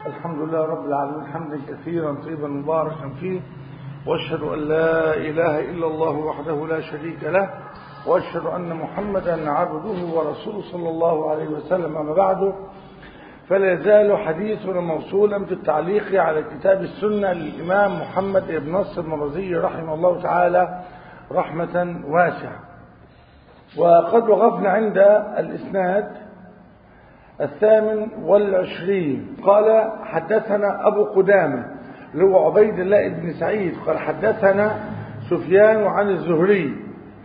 الحمد لله رب العالمين حمدا كثيرا طيبا مباركا فيه واشهد ان لا اله الا الله وحده لا شريك له واشهد ان محمدا عبده ورسوله صلى الله عليه وسلم اما بعد فلا يزال حديثنا موصولا في التعليق على كتاب السنه للامام محمد بن نصر المرزي رحمه الله تعالى رحمه واسعه وقد وقفنا عند الاسناد الثامن والعشرين قال حدثنا أبو قدامة اللي هو عبيد الله بن سعيد قال حدثنا سفيان عن الزهري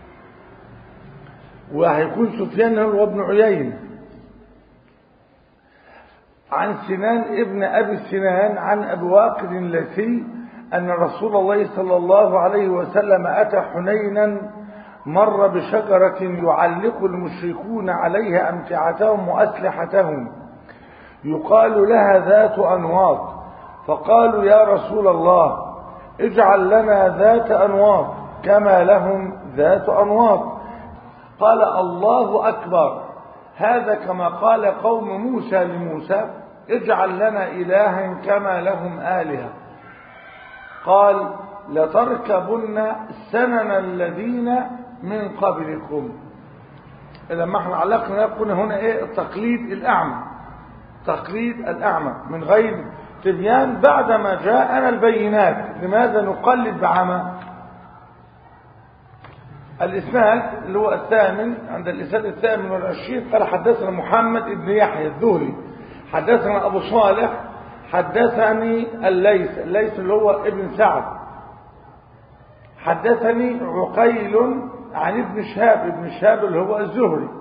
وهيكون سفيان هو ابن عيينة عن سنان ابن أبي سنان عن أبي واقد الليثي أن رسول الله صلى الله عليه وسلم أتى حنينا مر بشجرة يعلق المشركون عليها أمتعتهم وأسلحتهم يقال لها ذات أنواط فقالوا يا رسول الله اجعل لنا ذات أنواط كما لهم ذات أنواط قال الله أكبر هذا كما قال قوم موسى لموسى اجعل لنا إلها كما لهم آلهة قال لتركبن سنن الذين من قبلكم لما احنا علقنا يكون هنا ايه التقليد الاعمى تقليد الاعمى من غير تبيان بعدما جاءنا البينات لماذا نقلد بعمى الاسناد اللي هو الثامن عند الاسناد الثامن والعشرين قال حدثنا محمد بن يحيى الذهلي حدثنا ابو صالح حدثني الليث الليث اللي هو ابن سعد حدثني عقيل عن ابن شهاب ابن شهاب اللي هو الزهري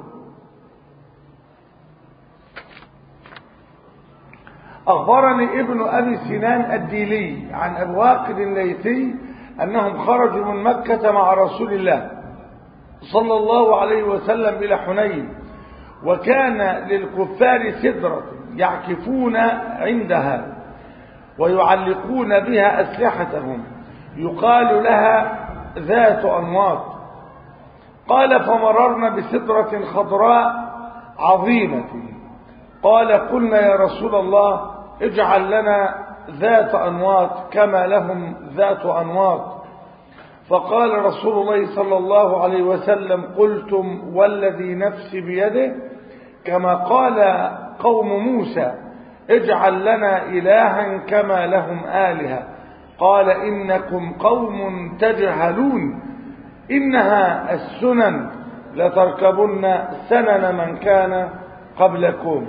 أخبرني ابن أبي سنان الديلي عن أبي واقد الليثي أنهم خرجوا من مكة مع رسول الله صلى الله عليه وسلم إلى حنين وكان للكفار سدرة يعكفون عندها ويعلقون بها أسلحتهم يقال لها ذات أنواط قال فمررنا بسدرة خضراء عظيمة قال قلنا يا رسول الله اجعل لنا ذات أنواط كما لهم ذات أنواط فقال رسول الله صلى الله عليه وسلم قلتم والذي نفسي بيده كما قال قوم موسى اجعل لنا إلها كما لهم آلهة قال إنكم قوم تجهلون إنها السنن لتركبن سنن من كان قبلكم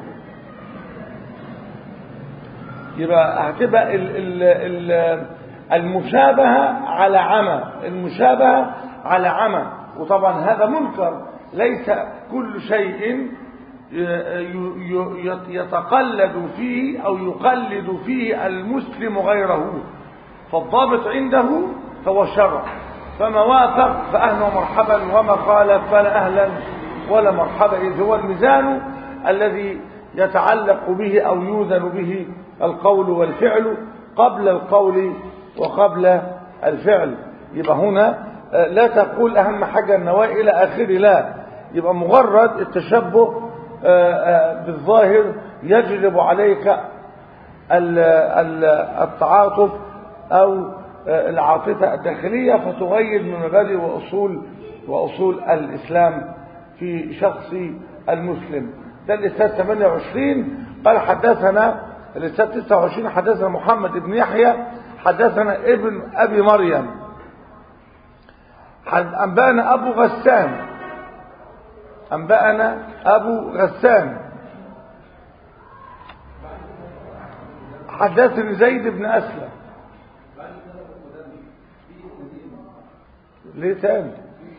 يبقى هتبقى ال ال ال المشابهة على عمى المشابهة على عمى وطبعا هذا منكر ليس كل شيء يتقلد فيه أو يقلد فيه المسلم غيره فالضابط عنده هو الشرع فما وافق فأهلا ومرحبا وما خالف فلا أهلا ولا مرحبا إذ هو الميزان الذي يتعلق به أو يوزن به القول والفعل قبل القول وقبل الفعل يبقى هنا لا تقول أهم حاجة النواة إلى آخره لا يبقى مجرد التشبه بالظاهر يجلب عليك التعاطف أو العاطفة الداخلية فتغير من مبادئ وأصول وأصول الإسلام في شخص المسلم ده الإستاذ 28 قال حدثنا الإستاذ 29 حدثنا محمد بن يحيى حدثنا ابن أبي مريم أنبأنا أبو غسان أنبأنا أبو غسان حدثني زيد بن أسلم ليه تاني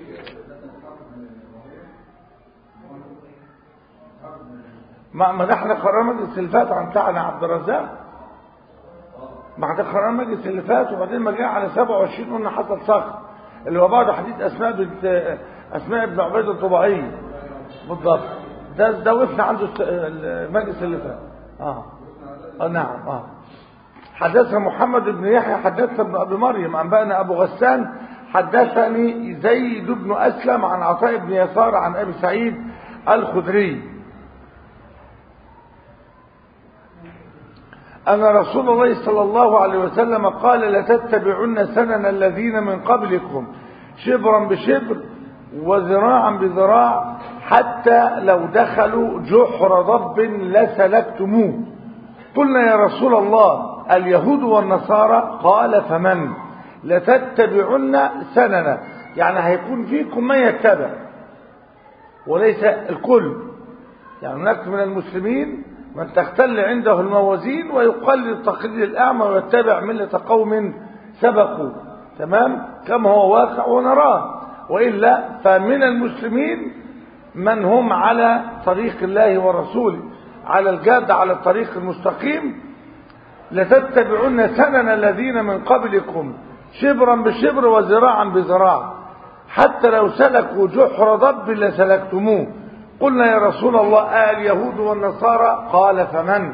ما ما احنا قررنا مجلس اللي فات عن بتاعنا عبد الرزاق ما احنا قررنا مجلس اللي فات وبعدين ما جه على 27 قلنا حصل سقط اللي هو بعد حديث اسماء بنت اسماء بن عبيد الطبيعي بالضبط ده ده وقفنا عنده المجلس اللي فات اه اه نعم اه حدثنا محمد بن يحيى حدثنا ابن ابي مريم انبانا ابو غسان حدثني زيد بن اسلم عن عطاء بن يسار عن ابي سعيد الخدري أن رسول الله صلى الله عليه وسلم قال لتتبعن سنن الذين من قبلكم شبرا بشبر وذراعا بذراع حتى لو دخلوا جحر ضب لسلكتموه قلنا يا رسول الله اليهود والنصارى قال فمن لتتبعن سننا يعني هيكون فيكم من يتبع وليس الكل يعني هناك من المسلمين من تختل عنده الموازين ويقلد تقليد الأعمى ويتبع ملة قوم سبقوا تمام كما هو واقع ونراه وإلا فمن المسلمين من هم على طريق الله ورسوله على الجاد على الطريق المستقيم لتتبعن سنن الذين من قبلكم شبرا بشبر وذراعا بذراع حتى لو سلكوا جحر ضب لسلكتموه قلنا يا رسول الله آه اليهود والنصارى قال فمن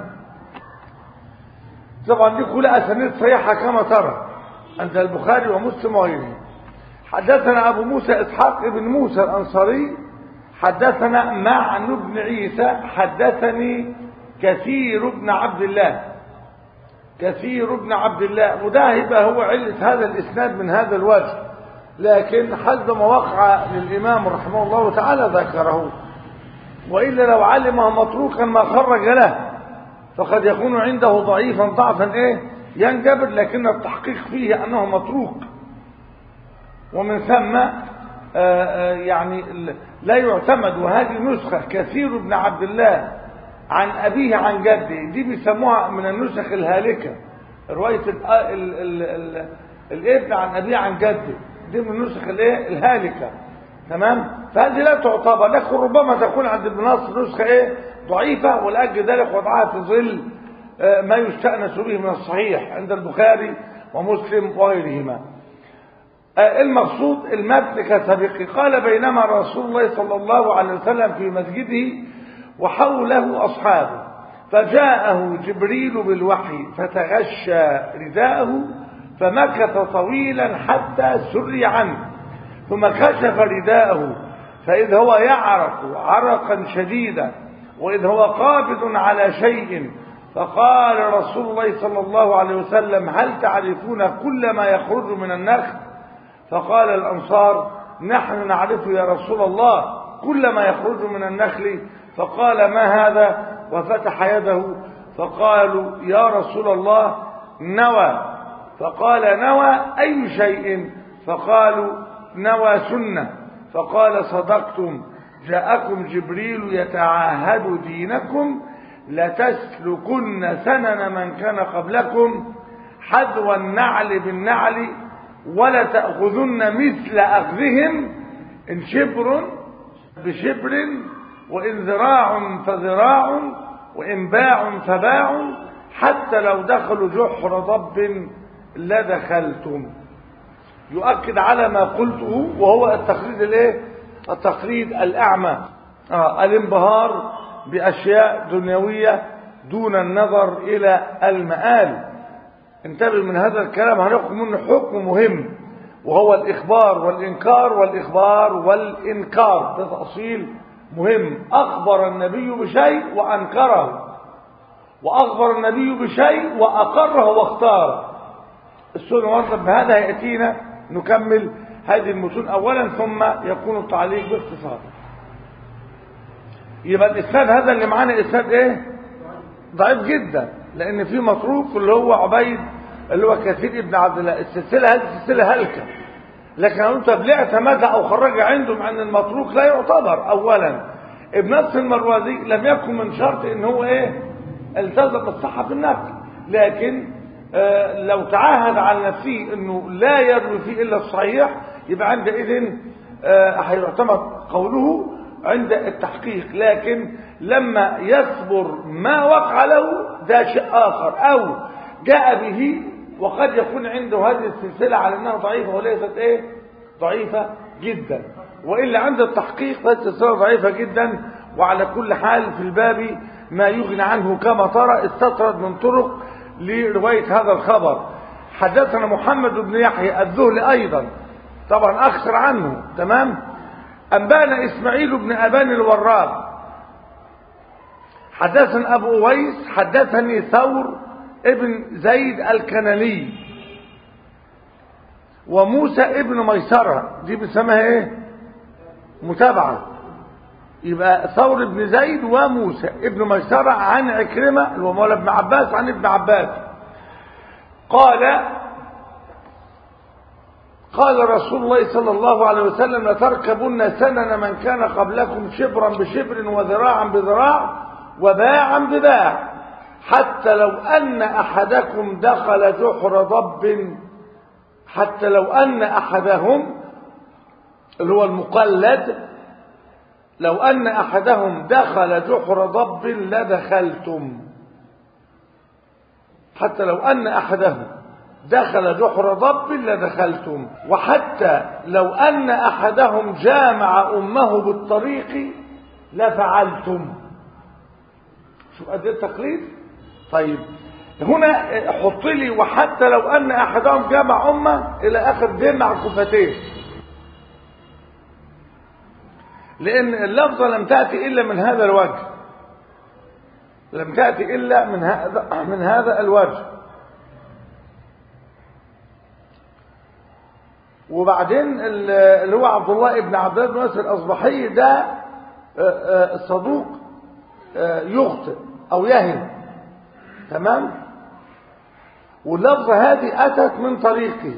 طبعا دي كلها أسانيد صحيحة كما ترى عند البخاري ومسلم وغيره حدثنا أبو موسى إسحاق بن موسى الأنصاري حدثنا معن بن عيسى حدثني كثير بن عبد الله كثير بن عبد الله وده يبقى هو علة هذا الإسناد من هذا الوجه لكن حسب ما وقع للإمام رحمه الله تعالى ذكره وإلا لو علمه متروكا ما خرج له فقد يكون عنده ضعيفا ضعفا ايه ينجبر لكن التحقيق فيه أنه متروك ومن ثم آآ آآ يعني لا يعتمد وهذه نسخة كثير بن عبد الله عن أبيه عن جده دي بيسموها من النسخ الهالكة رواية ال ال ال ال الابن عن أبيه عن جده دي من النسخ الايه الهالكة تمام فهذه لا تعتبر لكن ربما تكون عند ابن نصر نسخة ايه ضعيفة ولأجل ذلك وضعها في ظل ما يستأنس به من الصحيح عند البخاري ومسلم وغيرهما المقصود المتن كسبق قال بينما رسول الله صلى الله عليه وسلم في مسجده وحوله أصحابه فجاءه جبريل بالوحي فتغشى رداءه فمكث طويلا حتى سري عنه ثم كشف رداءه فإذ هو يعرق عرقا شديدا وإذ هو قابض على شيء فقال رسول الله صلى الله عليه وسلم هل تعرفون كل ما يخرج من النخل فقال الأنصار نحن نعرف يا رسول الله كل ما يخرج من النخل فقال ما هذا وفتح يده فقالوا يا رسول الله نوى فقال نوى أي شيء فقالوا نوى سنة فقال صدقتم جاءكم جبريل يتعاهد دينكم لتسلكن سنن من كان قبلكم حذو النعل بالنعل ولا تأخذن مثل أخذهم إن شبر بشبر وإن ذراع فذراع وإن باع فباع حتى لو دخلوا جحر ضب لدخلتم يؤكد على ما قلته وهو التقليد الايه التقليد الاعمى آه الانبهار باشياء دنيويه دون النظر الى المآل انتبه من هذا الكلام هناخد منه حكم مهم وهو الاخبار والانكار والاخبار والانكار ده تاصيل مهم اخبر النبي بشيء وانكره واخبر النبي بشيء واقره واختاره السنه ورد بهذا ياتينا نكمل هذه المتون اولا ثم يكون التعليق باختصار يبقى الاسناد هذا اللي معانا اسناد ايه ضعيف جدا لان في متروك اللي هو عبيد اللي هو كثير ابن عبد الله السلسله هذه سلسله هلكه لكن لو انت اعتمدها او خرجها عنده مع ان المتروك لا يعتبر اولا ابن نصر المروزي لم يكن من شرط ان هو ايه التزم بالصحه في النقل لكن آه لو تعاهد على نفسه انه لا يروي فيه الا الصحيح يبقى عندئذ آه هيعتمد قوله عند التحقيق لكن لما يصبر ما وقع له ده شيء اخر او جاء به وقد يكون عنده هذه السلسله على انها ضعيفه وليست ايه ضعيفه جدا والا عند التحقيق فالسلسله ضعيفه جدا وعلى كل حال في الباب ما يغني عنه كما ترى استطرد من طرق لرواية هذا الخبر حدثنا محمد بن يحيى الذهلي أيضا طبعا أخسر عنه تمام أنبانا إسماعيل بن أبان الوراق حدثنا أبو أويس حدثني ثور ابن زيد الكناني وموسى ابن ميسرة دي بنسميها ايه متابعة يبقى ثور بن زيد وموسى ابن ميسرة عن عكرمة اللي هو مولى ابن عباس عن ابن عباس قال قال رسول الله صلى الله عليه وسلم لتركبن سنن من كان قبلكم شبرا بشبر وذراعا بذراع وباعا بباع حتى لو أن أحدكم دخل جحر ضب حتى لو أن أحدهم اللي هو المقلد لو أن أحدهم دخل جحر ضب لدخلتم حتى لو أن أحدهم دخل جحر ضب لدخلتم وحتى لو أن أحدهم جامع أمه بالطريق لفعلتم شوف قد ايه التقليد طيب هنا حط لي وحتى لو أن أحدهم جامع أمه إلى آخر جمع كفتين لأن اللفظة لم تأتي إلا من هذا الوجه لم تأتي إلا من هذا من هذا الوجه وبعدين اللي هو عبد الله ابن عبد الله بن مسعود الأصبحي ده صدوق يخطئ أو يهم تمام واللفظة هذه أتت من طريقه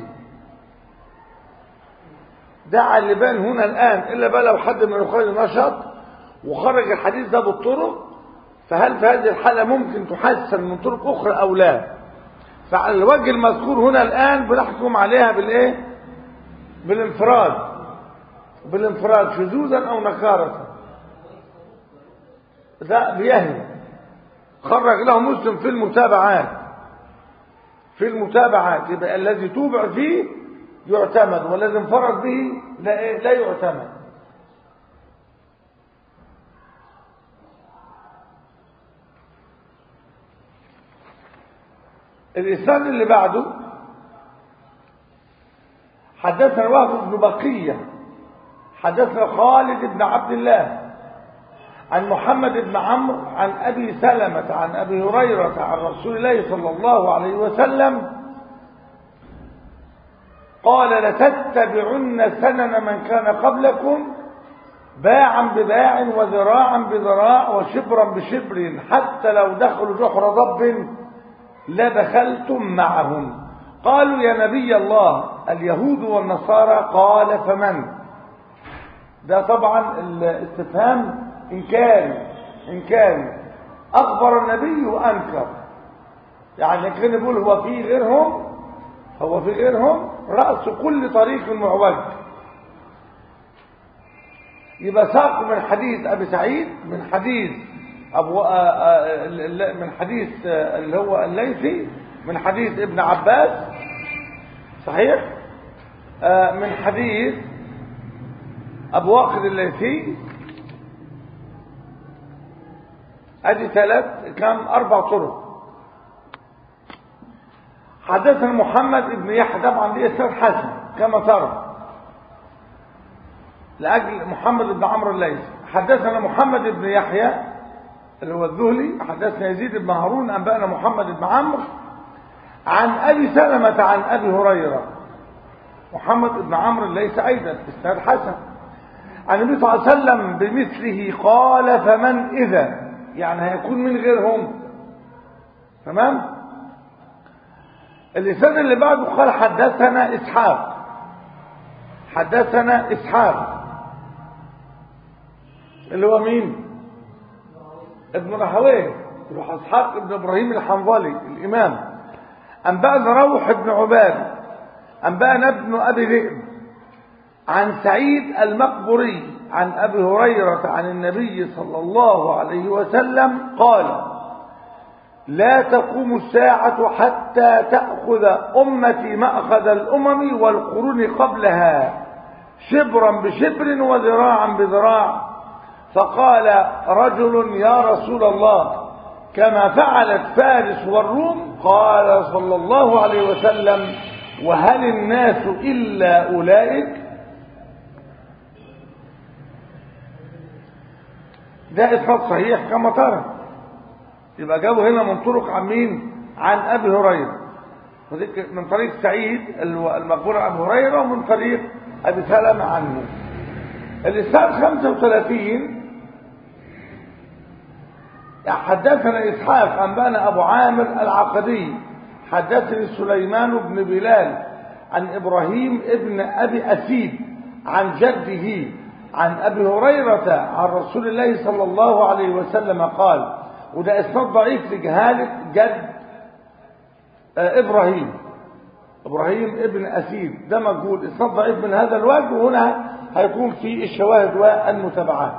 دعا اللبان هنا الآن إلا بقى لو حد من الأخوان نشط وخرج الحديث ده بالطرق فهل في هذه الحالة ممكن تحسن من طرق أخرى أو لا فعلى الوجه المذكور هنا الآن بنحكم عليها بالإيه بالانفراد بالانفراد شذوذا أو نكارة ده بيهم خرج له مسلم في المتابعات في المتابعات يبقى الذي توبع فيه يعتمد والذي انفرد به لا, لا يعتمد الإسناد اللي بعده حدثنا وهب بن بقية حدثنا خالد بن عبد الله عن محمد بن عمرو عن أبي سلمة عن أبي هريرة عن رسول الله صلى الله عليه وسلم قال لتتبعن سنن من كان قبلكم باعا بباع وذراعا بذراع وشبرا بشبر حتى لو دخلوا جحر ضب لدخلتم معهم قالوا يا نبي الله اليهود والنصارى قال فمن ده طبعا الاستفهام إنكاري إنكاري أخبر النبي وأنكر يعني كان يقول هو في غيرهم هو في غيرهم رأس كل طريق معوج يبقى ساق من حديث أبي سعيد من حديث أبو من حديث اللي هو الليثي من حديث ابن عباس صحيح من حديث أبو واقد الليثي ادي ثلاث كم اربع طرق حدثنا محمد بن يحيى طبعا دي اسناد حسن كما ترى لاجل محمد بن عمرو الليثي حدثنا محمد بن يحيى اللي هو الذهلي حدثنا يزيد بن هارون انبانا محمد بن عمرو عن ابي سلمة عن ابي هريره محمد بن عمرو الليثي ايضا اسناد حسن عن النبي صلى الله عليه وسلم بمثله قال فمن اذا يعني هيكون من غيرهم تمام اللسان اللي بعده قال حدثنا اسحاق حدثنا اسحاق اللي هو مين ابن رهويه روح اسحاق ابن ابراهيم الحنظلي الامام انبانا روح بن عباد انبانا ابن ابي ذئب عن سعيد المقبري عن أبي هريرة عن النبي صلى الله عليه وسلم قال لا تقوم الساعة حتى تأخذ أمتي مأخذ الأمم والقرون قبلها شبرا بشبر وذراعا بذراع فقال رجل يا رسول الله كما فعلت فارس والروم قال صلى الله عليه وسلم وهل الناس إلا أولئك ده إسناد صحيح كما ترى يبقى جابوا هنا من طرق عن مين عن أبي هريرة من طريق سعيد المقبول عن أبي هريرة ومن طريق أبي سلمة عنه الإسلام 35 حدثنا إسحاق أنبانا أبو عامر العقدي حدثني سليمان بن بلال عن إبراهيم ابن أبي أسيد عن جده عن أبي هريرة عن رسول الله صلى الله عليه وسلم قال وده إسناد ضعيف لجهالة جد إبراهيم إبراهيم ابن أسيد ده مجهول إسناد ضعيف من هذا الوجه وهنا هيكون في الشواهد والمتابعات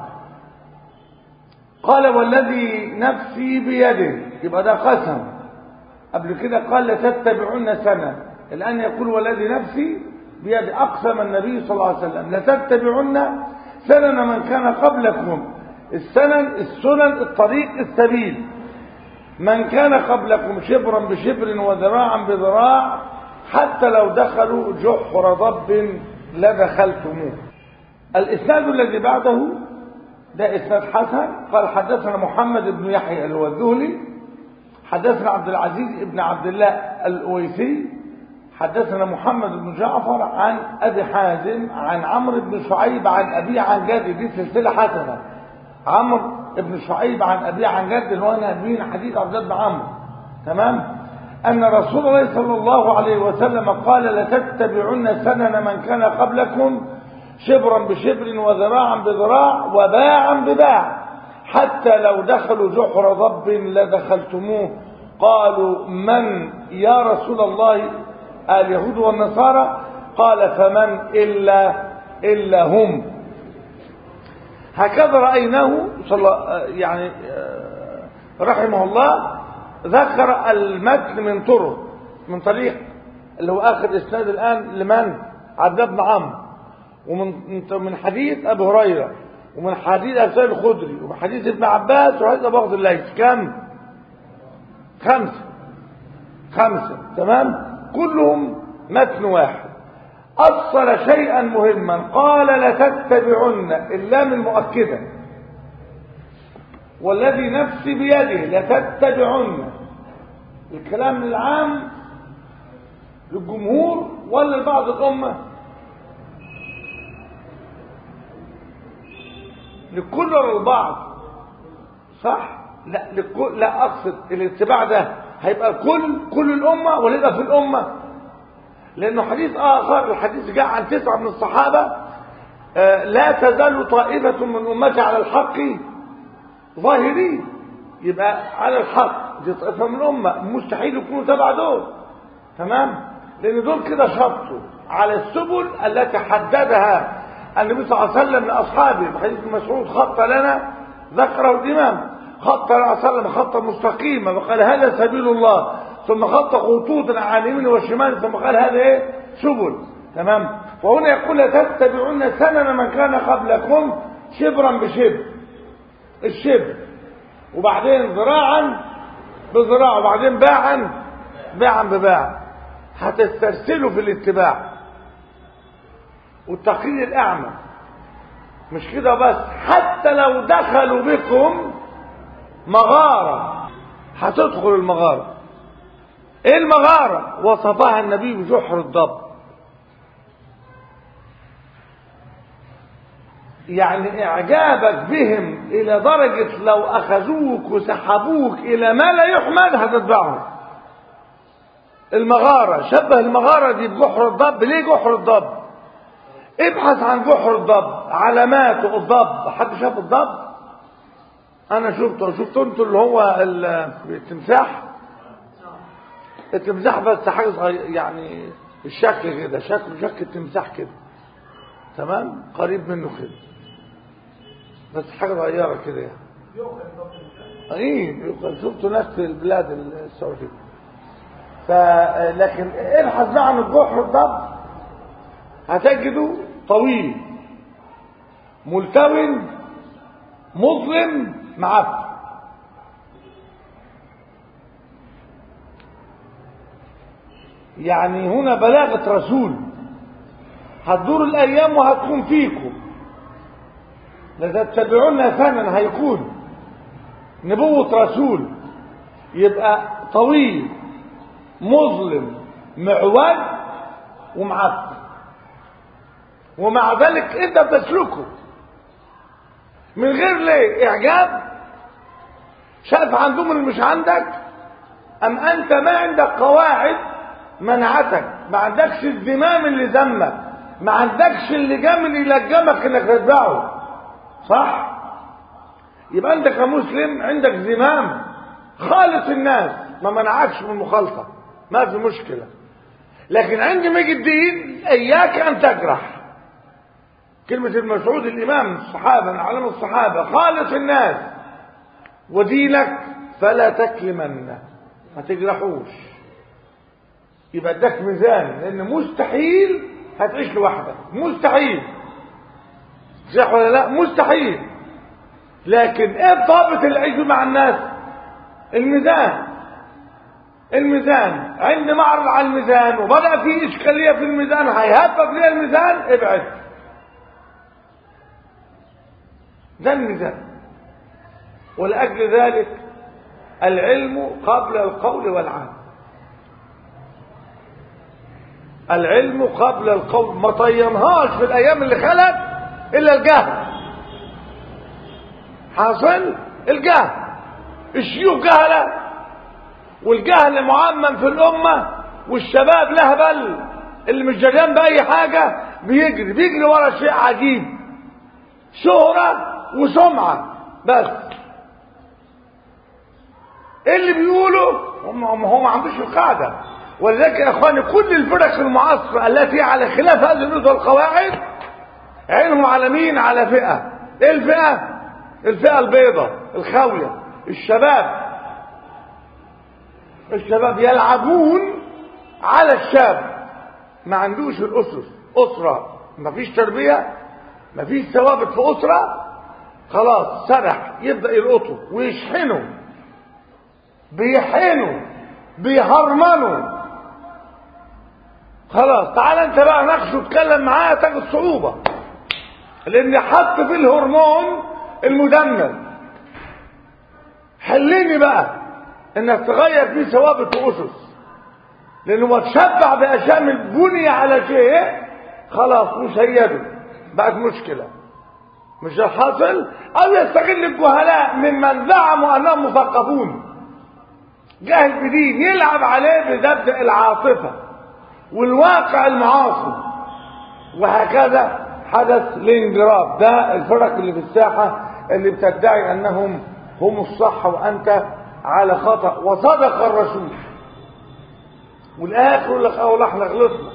قال والذي نفسي بيده يبقى ده قسم قبل كده قال لتتبعن سنة الآن يقول والذي نفسي بيده أقسم النبي صلى الله عليه وسلم لتتبعن سنن من كان قبلكم السنن السنن الطريق السبيل من كان قبلكم شبرا بشبر وذراعا بذراع حتى لو دخلوا جحر ضب لدخلتموه الإسناد الذي بعده ده إسناد حسن قال حدثنا محمد بن يحيى الوذولي حدثنا عبد العزيز بن عبد الله الأويسي حدثنا محمد بن جعفر عن أبي حازم عن عمرو بن شعيب عن أبي عن جد دي سلسلة حسنة عمرو بن شعيب عن أبي عن جد اللي هو نبينا حديث عبد الله بن عمرو تمام أن رسول الله صلى الله عليه وسلم قال لتتبعن سنن من كان قبلكم شبرا بشبر وذراعا بذراع وباعا بباع حتى لو دخلوا جحر ضب لدخلتموه قالوا من يا رسول الله اليهود والنصارى قال فمن إلا إلا هم هكذا رأيناه صلى يعني رحمه الله ذكر المتن من طرق من طريق اللي هو آخر إسناد الآن لمن عبد بن عمرو ومن من حديث أبي هريرة ومن حديث أبي سعيد الخدري ومن حديث ابن عباس وحديث أبو بكر الليث كم؟ خمسة خمسة تمام؟ كلهم متن واحد أصل شيئا مهما قال لتتبعن اللام المؤكدة والذي نفسي بيده لتتبعن الكلام العام للجمهور ولا لبعض الأمة لكل ولا البعض صح لا لكل لا أقصد الاتباع ده هيبقى كل كل الأمة ولا يبقى في الأمة لأنه حديث آخر الحديث جاء عن تسعة من الصحابة آه لا تزال طائفة من أمتي على الحق ظاهرين يبقى على الحق دي طائفة من الأمة مستحيل يكونوا تبع دول تمام لأن دول كده شرطوا على السبل التي حددها النبي صلى الله عليه وسلم لأصحابه في حديث مسعود خط لنا ذكره الإمام خط الله عليه وسلم خطا مستقيما وقال هذا سبيل الله ثم خط خطوطا على اليمين والشمال ثم قال هذا ايه سبل تمام وهنا يقول تتبعون سنن من كان قبلكم شبرا بشبر الشبر وبعدين ذراعا بذراع وبعدين باعا باعا بباع هتسترسلوا في الاتباع والتقليد الاعمى مش كده بس حتى لو دخلوا بكم مغارة هتدخل المغارة ايه المغارة وصفها النبي بجحر الضب يعني اعجابك بهم الى درجة لو اخذوك وسحبوك الى ما لا يحمد هتتبعهم المغارة شبه المغارة دي بجحر الضب ليه جحر الضب ابحث عن جحر الضب علاماته الضب حد شاف الضب انا شفته شفته انتوا اللي هو التمساح التمساح بس حاجه صغيره يعني الشكل كده شكله شكل التمساح كده تمام قريب منه كده بس حاجه صغيره كده يعني ايه شفته ناس في البلاد السعوديه فلكن ابحث بقى عن الجحر الضب هتجده طويل ملتوي مظلم معفن يعني هنا بلاغة رسول هتدور الأيام وهتكون فيكم لتتبعون ثمن هيكون نبوة رسول يبقى طويل مظلم معوج ومعفن ومع ذلك انت بتسلكه من غير ليه اعجاب شايف عندهم اللي مش عندك ام انت ما عندك قواعد منعتك ما عندكش الزمام اللي ذمك ما عندكش اللي جامل يلجمك انك تتبعه صح يبقى انت كمسلم عندك زمام خالص الناس ما منعكش من المخالطه ما في مشكله لكن عندما يجي الدين اياك ان تجرح كلمة المسعود الإمام الصحابة من علم الصحابة خالص الناس ودينك فلا تكلمن ما تجرحوش يبقى اداك ميزان لأن مستحيل هتعيش لوحدك مستحيل صح ولا لا مستحيل لكن ايه ضابط العيش مع الناس الميزان الميزان عند معرض على الميزان وبدأ في إشكالية في الميزان هيهبب لي الميزان ابعد ده الميزان ولأجل ذلك العلم قبل القول والعمل العلم قبل القول ما طينهاش في الأيام اللي خلت إلا الجهل حاصل الجهل الشيوخ جهلة والجهل معمم في الأمة والشباب لهبل اللي مش جريان بأي حاجة بيجري بيجري ورا شيء عجيب شهرة وسمعة بس اللي بيقولوا هم هم هو ما عندوش القاعدة ولذلك يا اخواني كل الفرق المعاصرة التي على خلاف هذه النصوص والقواعد عينهم على مين على فئة ايه الفئة الفئة البيضة الخاوية الشباب الشباب يلعبون على الشاب ما عندوش الأسس أسرة ما فيش تربية ما فيش ثوابت في أسرة خلاص سرح يبدأ يلقطه ويشحنه بيحنوا بيهرمنوا خلاص تعال انت بقى ناقشه واتكلم معاه تاخد صعوبة لان حط في الهرمون المدمر حلني بقى انك تغير فيه ثوابت واسس لانه ما تشبع باشياء من بني على شيء خلاص مش هيده بقت مشكله مش الحاصل او يستغل الجهلاء ممن زعموا انهم مثقفون جاهل بدين يلعب عليه بمبدا العاطفه والواقع المعاصر وهكذا حدث الانجراب ده الفرق اللي في الساحه اللي بتدعي انهم هم الصح وانت على خطا وصدق الرسول والاخر يقول لك اه احنا غلطنا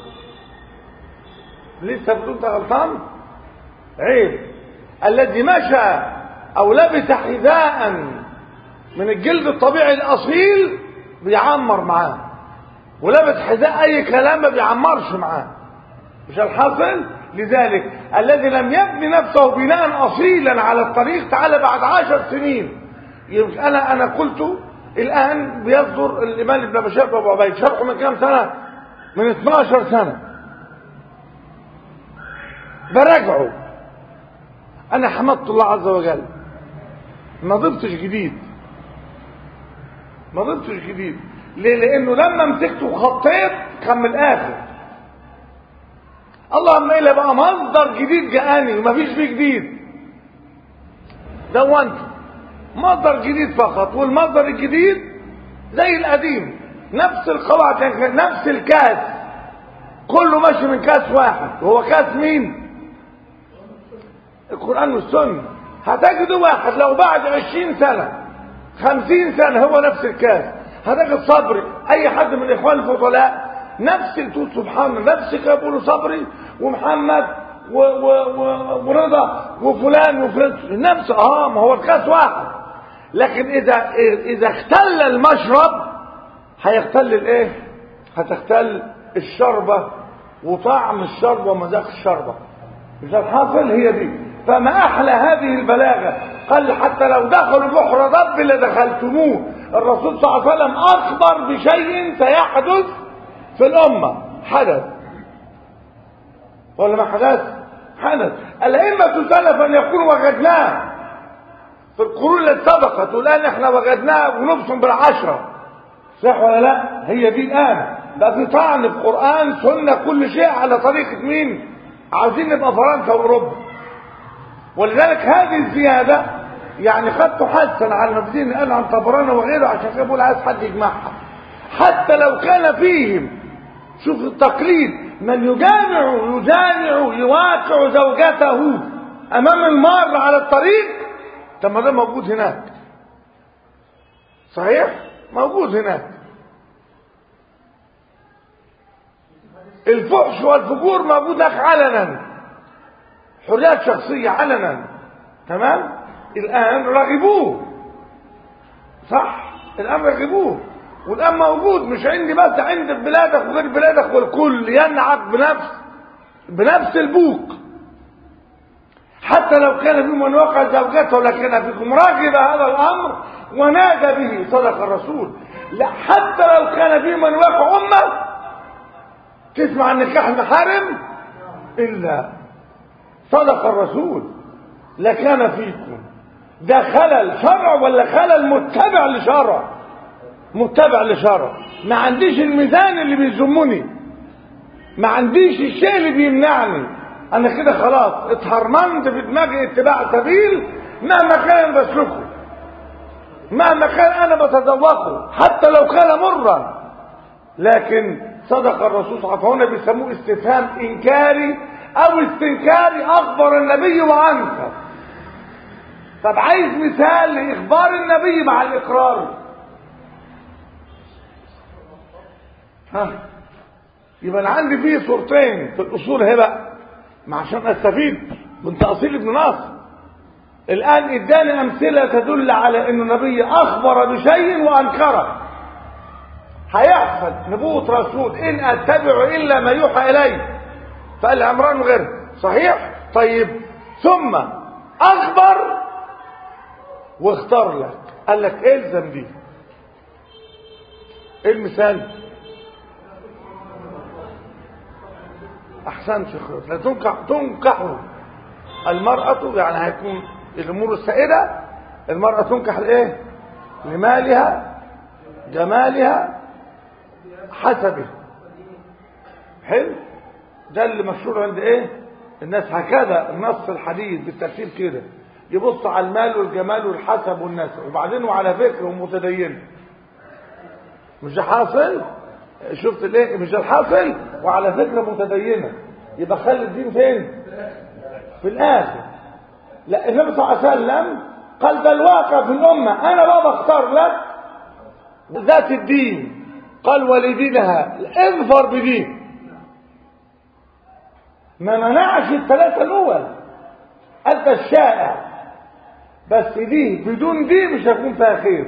لسه بتقول انت غلطان عيب الذي مشى او لبس حذاء من الجلد الطبيعي الاصيل بيعمر معاه ولبس حذاء اي كلام ما بيعمرش معاه مش الحاصل لذلك الذي لم يبني نفسه بناء اصيلا على الطريق تعالى بعد عشر سنين يبقى انا انا قلت الان بيصدر الامام ابن بشار ابو عبيد شرحه من كام سنه من 12 سنه براجعه انا حمدت الله عز وجل ما ضفتش جديد ما ضفتش جديد ليه لانه لما مسكته وخطيت كان من الاخر اللهم الا بقى مصدر جديد جاءني ومفيش فيه جديد دونت مصدر جديد فقط والمصدر الجديد زي القديم نفس القواعد نفس الكاس كله ماشي من كاس واحد وهو كاس مين القرآن والسنة هتجد واحد لو بعد عشرين سنة خمسين سنة هو نفس الكاس هتجد صبري اي حد من الاخوان الفضلاء نفس تقول سبحان الله نفس كده بيقولوا صبري ومحمد و و و ورضا وفلان وفلان نفس اه ما هو الكاس واحد لكن اذا اذا اختل المشرب هيختل الايه هتختل الشربة وطعم الشربة ومذاق الشربة مش الحاصل هي دي فما احلى هذه البلاغة قال حتى لو دخلوا بحر ضب لدخلتموه الرسول صلى الله عليه وسلم اخبر بشيء سيحدث في الامة حدث ولا ما حدث حدث الائمة سلفا يقول وجدناه في القرون اللي سبقت والان احنا وجدناه ونبصم بالعشرة صح ولا لا هي دي الآن بقى في طعن في قرآن سنة كل شيء على طريقة مين عاوزين نبقى فرنسا وأوروبا ولذلك هذه الزيادة يعني قد تحسن على المبدين قال عن طبرانة وغيره عشان كده بقول عايز حد يجمعها حتى لو كان فيهم شوف التقليد من يجامع يجامع يواقع زوجته امام المار على الطريق طب ما ده موجود هناك صحيح موجود هناك الفحش والفجور موجود هناك علنا حريات شخصية علنا تمام الآن رغبوه صح الآن رغبوه والآن موجود مش عندي بس عند بلادك وغير بلادك والكل ينعق بنفس بنفس البوق حتى لو كان في من وقع زوجته لكن فيكم راغب هذا الأمر ونادى به صدق الرسول لا حتى لو كان في من وقع أمة تسمع النكاح المحارم إلا صدق الرسول لكان فيكم ده خلل شرع ولا خلل متبع لشرع متبع لشرع ما عنديش الميزان اللي بيزمني ما عنديش الشيء اللي بيمنعني انا كده خلاص اتهرمنت في دماغي اتباع سبيل مهما كان بسلكه مهما كان انا بتذوقه حتى لو كان مرا لكن صدق الرسول صلى الله عليه وسلم بيسموه استفهام انكاري او استنكاري اخبر النبي وانكر طب عايز مثال لاخبار النبي مع الاقرار ها يبقى انا عندي فيه صورتين في الاصول اهي بقى ما عشان استفيد من تاصيل ابن ناصر الان اداني امثله تدل على ان النبي اخبر بشيء وانكره هيحصل نبوة رسول ان اتبع الا ما يوحى الي فقال عمران غير صحيح طيب ثم اخبر واختار لك قال لك الزم دي ايه المثال احسنت شيخ لا تنكح تنكح المرأة يعني هيكون الامور السائدة المرأة تنكح لايه لمالها جمالها حسبه حلو ده اللي مشهور عند ايه الناس هكذا النص الحديث بالترتيب كده يبص على المال والجمال والحسب والنسب وبعدين وعلى فكره متدين مش ده حاصل شفت ليه مش ده الحاصل وعلى فكره متدينه يبقى خلي الدين فين في الاخر لا النبي صلى الله عليه وسلم قال ده الواقع في الامه انا بقى بختار لك ذات الدين قال ولدينها اظفر بدين ما منعش الثلاثه الاول انت الشائع بس دي بدون دي مش هيكون فيها خير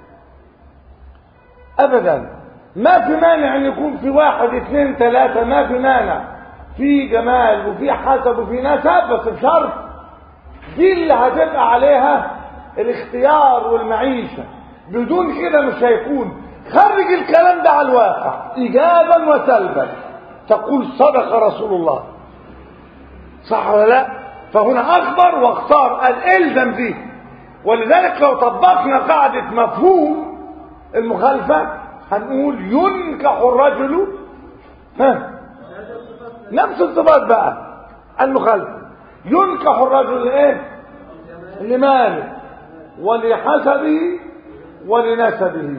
ابدا ما في مانع ان يكون في واحد اثنين ثلاثة ما في مانع في جمال وفي حسب وفي نسب بس بشرط دي اللي هتبقى عليها الاختيار والمعيشة بدون كده مش هيكون خرج الكلام ده على الواقع ايجابا وسلبا تقول صدق رسول الله صح ولا لا فهنا اخبر واختار قال الزم دي ولذلك لو طبقنا قاعدة مفهوم المخالفة هنقول ينكح الرجل ها نفس الصفات بقى المخالفة ينكح الرجل ايه لماله ولحسبه ولنسبه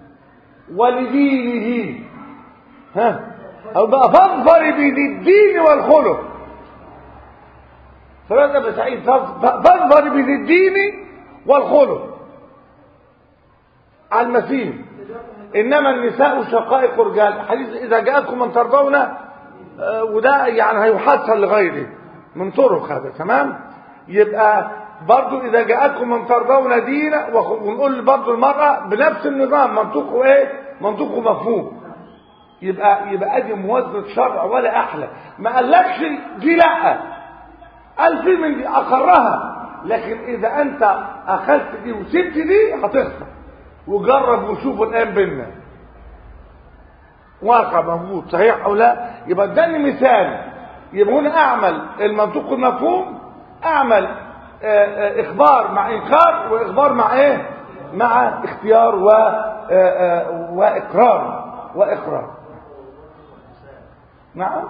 ولدينه ها او بقى فاظفر بذي الدين والخلق فرد ابن سعيد فاظفر بذي الدين والخلق على المسيح انما النساء شقائق رجال حديث اذا جاءتكم من ترضون آه وده يعني هيحصل لغيره من طرق هذا تمام يبقى برضو اذا جاءتكم من ترضون دينا ونقول برضو المرأة بنفس النظام منطوقه ايه منطوقه مفهوم يبقى يبقى ادي موازنة شرع ولا احلى ما قالكش دي لا قال في من دي اقرها لكن اذا انت اخذت دي وسبت دي هتخسر وجرب وشوف الان بينا واقع موجود صحيح او لا يبقى اداني مثال يبقى هنا اعمل المنطوق المفهوم اعمل آآ آآ اخبار مع انكار واخبار مع ايه مع اختيار و واقرار وإخراج نعم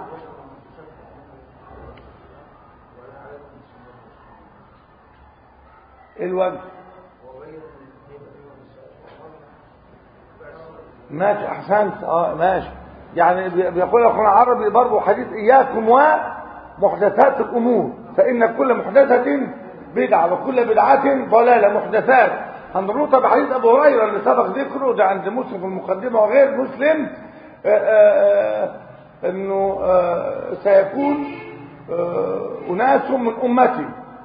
الوجه ماشي احسنت اه ماشي يعني بيقول اخونا عربي برضه حديث اياكم ومحدثات الامور فان كل محدثه بدعه وكل بدعه ضلاله محدثات هنربطها بحديث ابو هريره اللي سبق ذكره ده عند مسلم في المقدمه وغير مسلم آآ آآ انه آآ سيكون اناس من امتي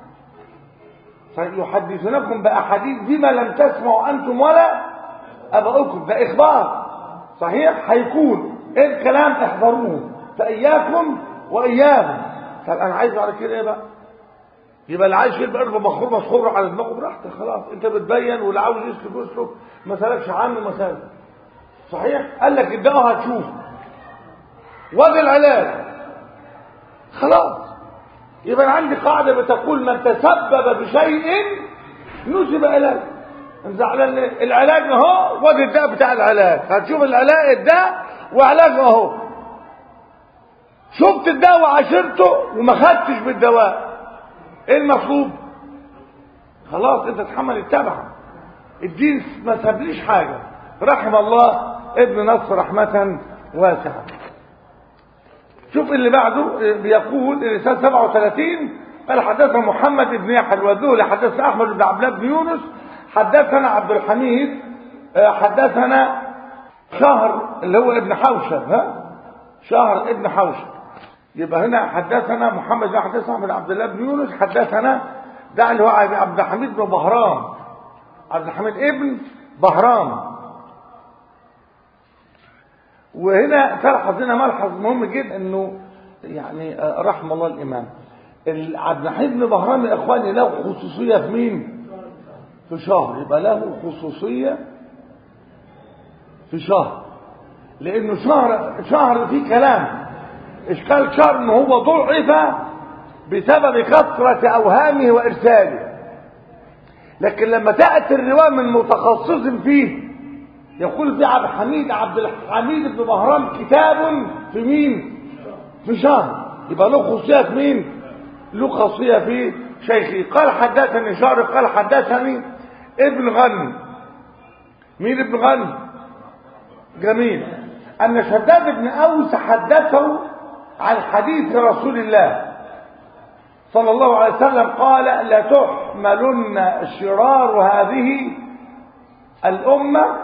سيحدثونكم باحاديث بما لم تسمعوا انتم ولا اباؤكم ده اخبار صحيح هيكون ايه الكلام احذروه فاياكم واياهم طب انا عايز بعد كده ايه بقى يبقى اللي عايش يبقى قلبه مخور مسخور على دماغه براحتك خلاص انت بتبين واللي عاوز يسلك يسلك ما سالكش عنه ما سالك صحيح قال لك ابداوا هتشوف وادي العلاج خلاص يبقى عندي قاعده بتقول من تسبب بشيء نسب اليه زعلان العلاج اهو وادي الداء بتاع العلاج هتشوف العلاج الداء وعلاجه اهو شفت الدواء وعاشرته وما خدتش بالدواء ايه المطلوب خلاص انت تحمل التبع الدين ما سابليش حاجه رحم الله ابن نصر رحمه واسعه شوف اللي بعده بيقول الرسالة 37 قال حدثنا محمد بن يحيى الوذولي حدثنا احمد بن عبد الله بن يونس حدثنا عبد الحميد حدثنا شهر اللي هو ابن حوشب ها شهر ابن حوشب يبقى هنا حدثنا محمد بن حدثنا احمد بن عبد الله بن يونس حدثنا ده اللي هو عبد الحميد بن بهرام عبد الحميد ابن بهرام وهنا تلحظ هنا ملحظ مهم جدا انه يعني رحم الله الامام عبد الحميد بن بهرام يا اخواني له خصوصيه في مين في شهر يبقى له خصوصيه في شهر لانه شهر شهر فيه كلام اشكال شهر ان هو ضعف بسبب كثره اوهامه وارساله لكن لما تاتي الروايه من متخصص فيه يقول في عبد الحميد عبد الحميد بن بهرام كتاب في مين في شهر يبقى له خصوصيه في مين له خاصيه في شيخي قال حدثني شهر قال حدثني ابن غنم مين ابن غنم جميل ان شداد بن اوس حدثه عن حديث رسول الله صلى الله عليه وسلم قال لتحملن شرار هذه الامه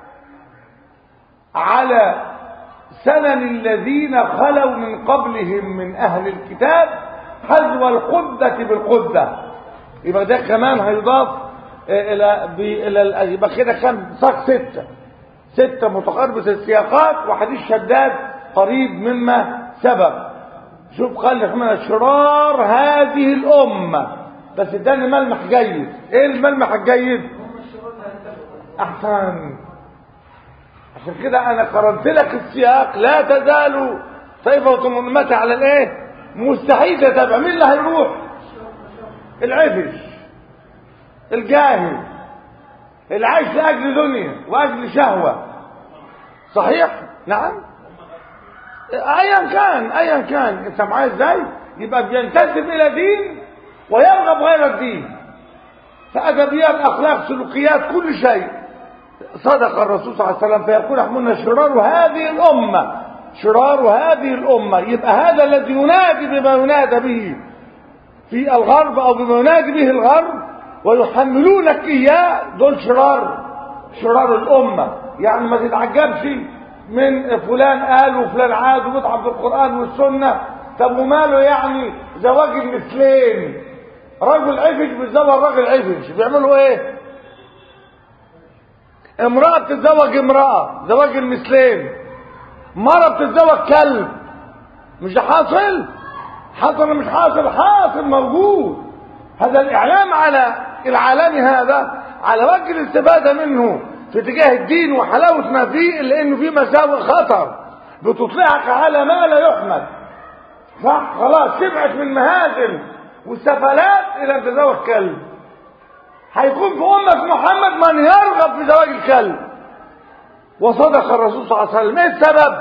على سنن الذين خلوا من قبلهم من أهل الكتاب حذو القدة بالقدة يبقى ده كمان هيضاف إلى إلى يبقى كده كان ساق ستة ستة متقاربة السياقات وحديث شداد قريب مما سبق شوف قال لك من شرار هذه الأمة بس اداني ملمح جيد ايه الملمح الجيد احسن عشان كده انا قرنت لك السياق لا تزال طيفة من امتي على الايه مستحيل تتابع مين اللي هيروح العفش الجاهل العيش لاجل دنيا واجل شهوة صحيح نعم ايا كان ايا كان انت معايا ازاي يبقى بينتسب الى دين ويرغب غير الدين فادبيات اخلاق سلوكيات كل شيء صدق الرسول صلى الله عليه وسلم فيقول احملنا شرار هذه الأمة شرار هذه الأمة يبقى هذا الذي ينادي بما ينادى به في الغرب أو بما ينادي به الغرب ويحملونك إياه دول شرار شرار الأمة يعني ما تتعجبش من فلان قال وفلان عاد وبيطعن في القرآن والسنة طب وماله يعني زواج المثلين رجل عفش بيتزوج راجل عفش بيعملوا ايه امرأة بتتزوج امرأة زواج المثلين مرة بتتزوج كلب مش ده حاصل حاصل مش حاصل حاصل موجود هذا الإعلام على العالم هذا على وجه الاستفادة منه في اتجاه الدين وحلاوة ما فيه إلا إنه فيه مساوئ خطر بتطلعك على ما لا يحمد صح خلاص شبعت من مهازل والسفلات إلى أن تزوج كلب هيكون في أمة محمد من يرغب في زواج الكلب وصدق الرسول صلى الله عليه وسلم ايه السبب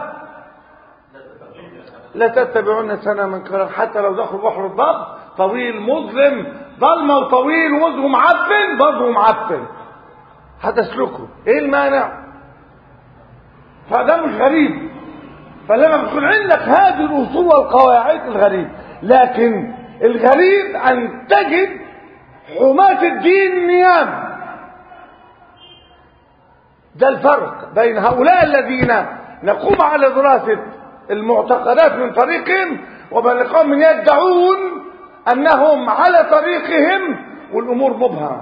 لا تتبعون سنة من كرام حتى لو دخلوا بحر الضب طويل مظلم ضلمة وطويل ووجهه معفن برضه معفن هتسلكه ايه المانع فده مش غريب فلما بتكون عندك هذه الاصول والقواعد الغريب لكن الغريب ان تجد حماة الدين نيام ده الفرق بين هؤلاء الذين نقوم على دراسة المعتقدات من طريقهم وبين قوم يدعون انهم على طريقهم والامور مبهمه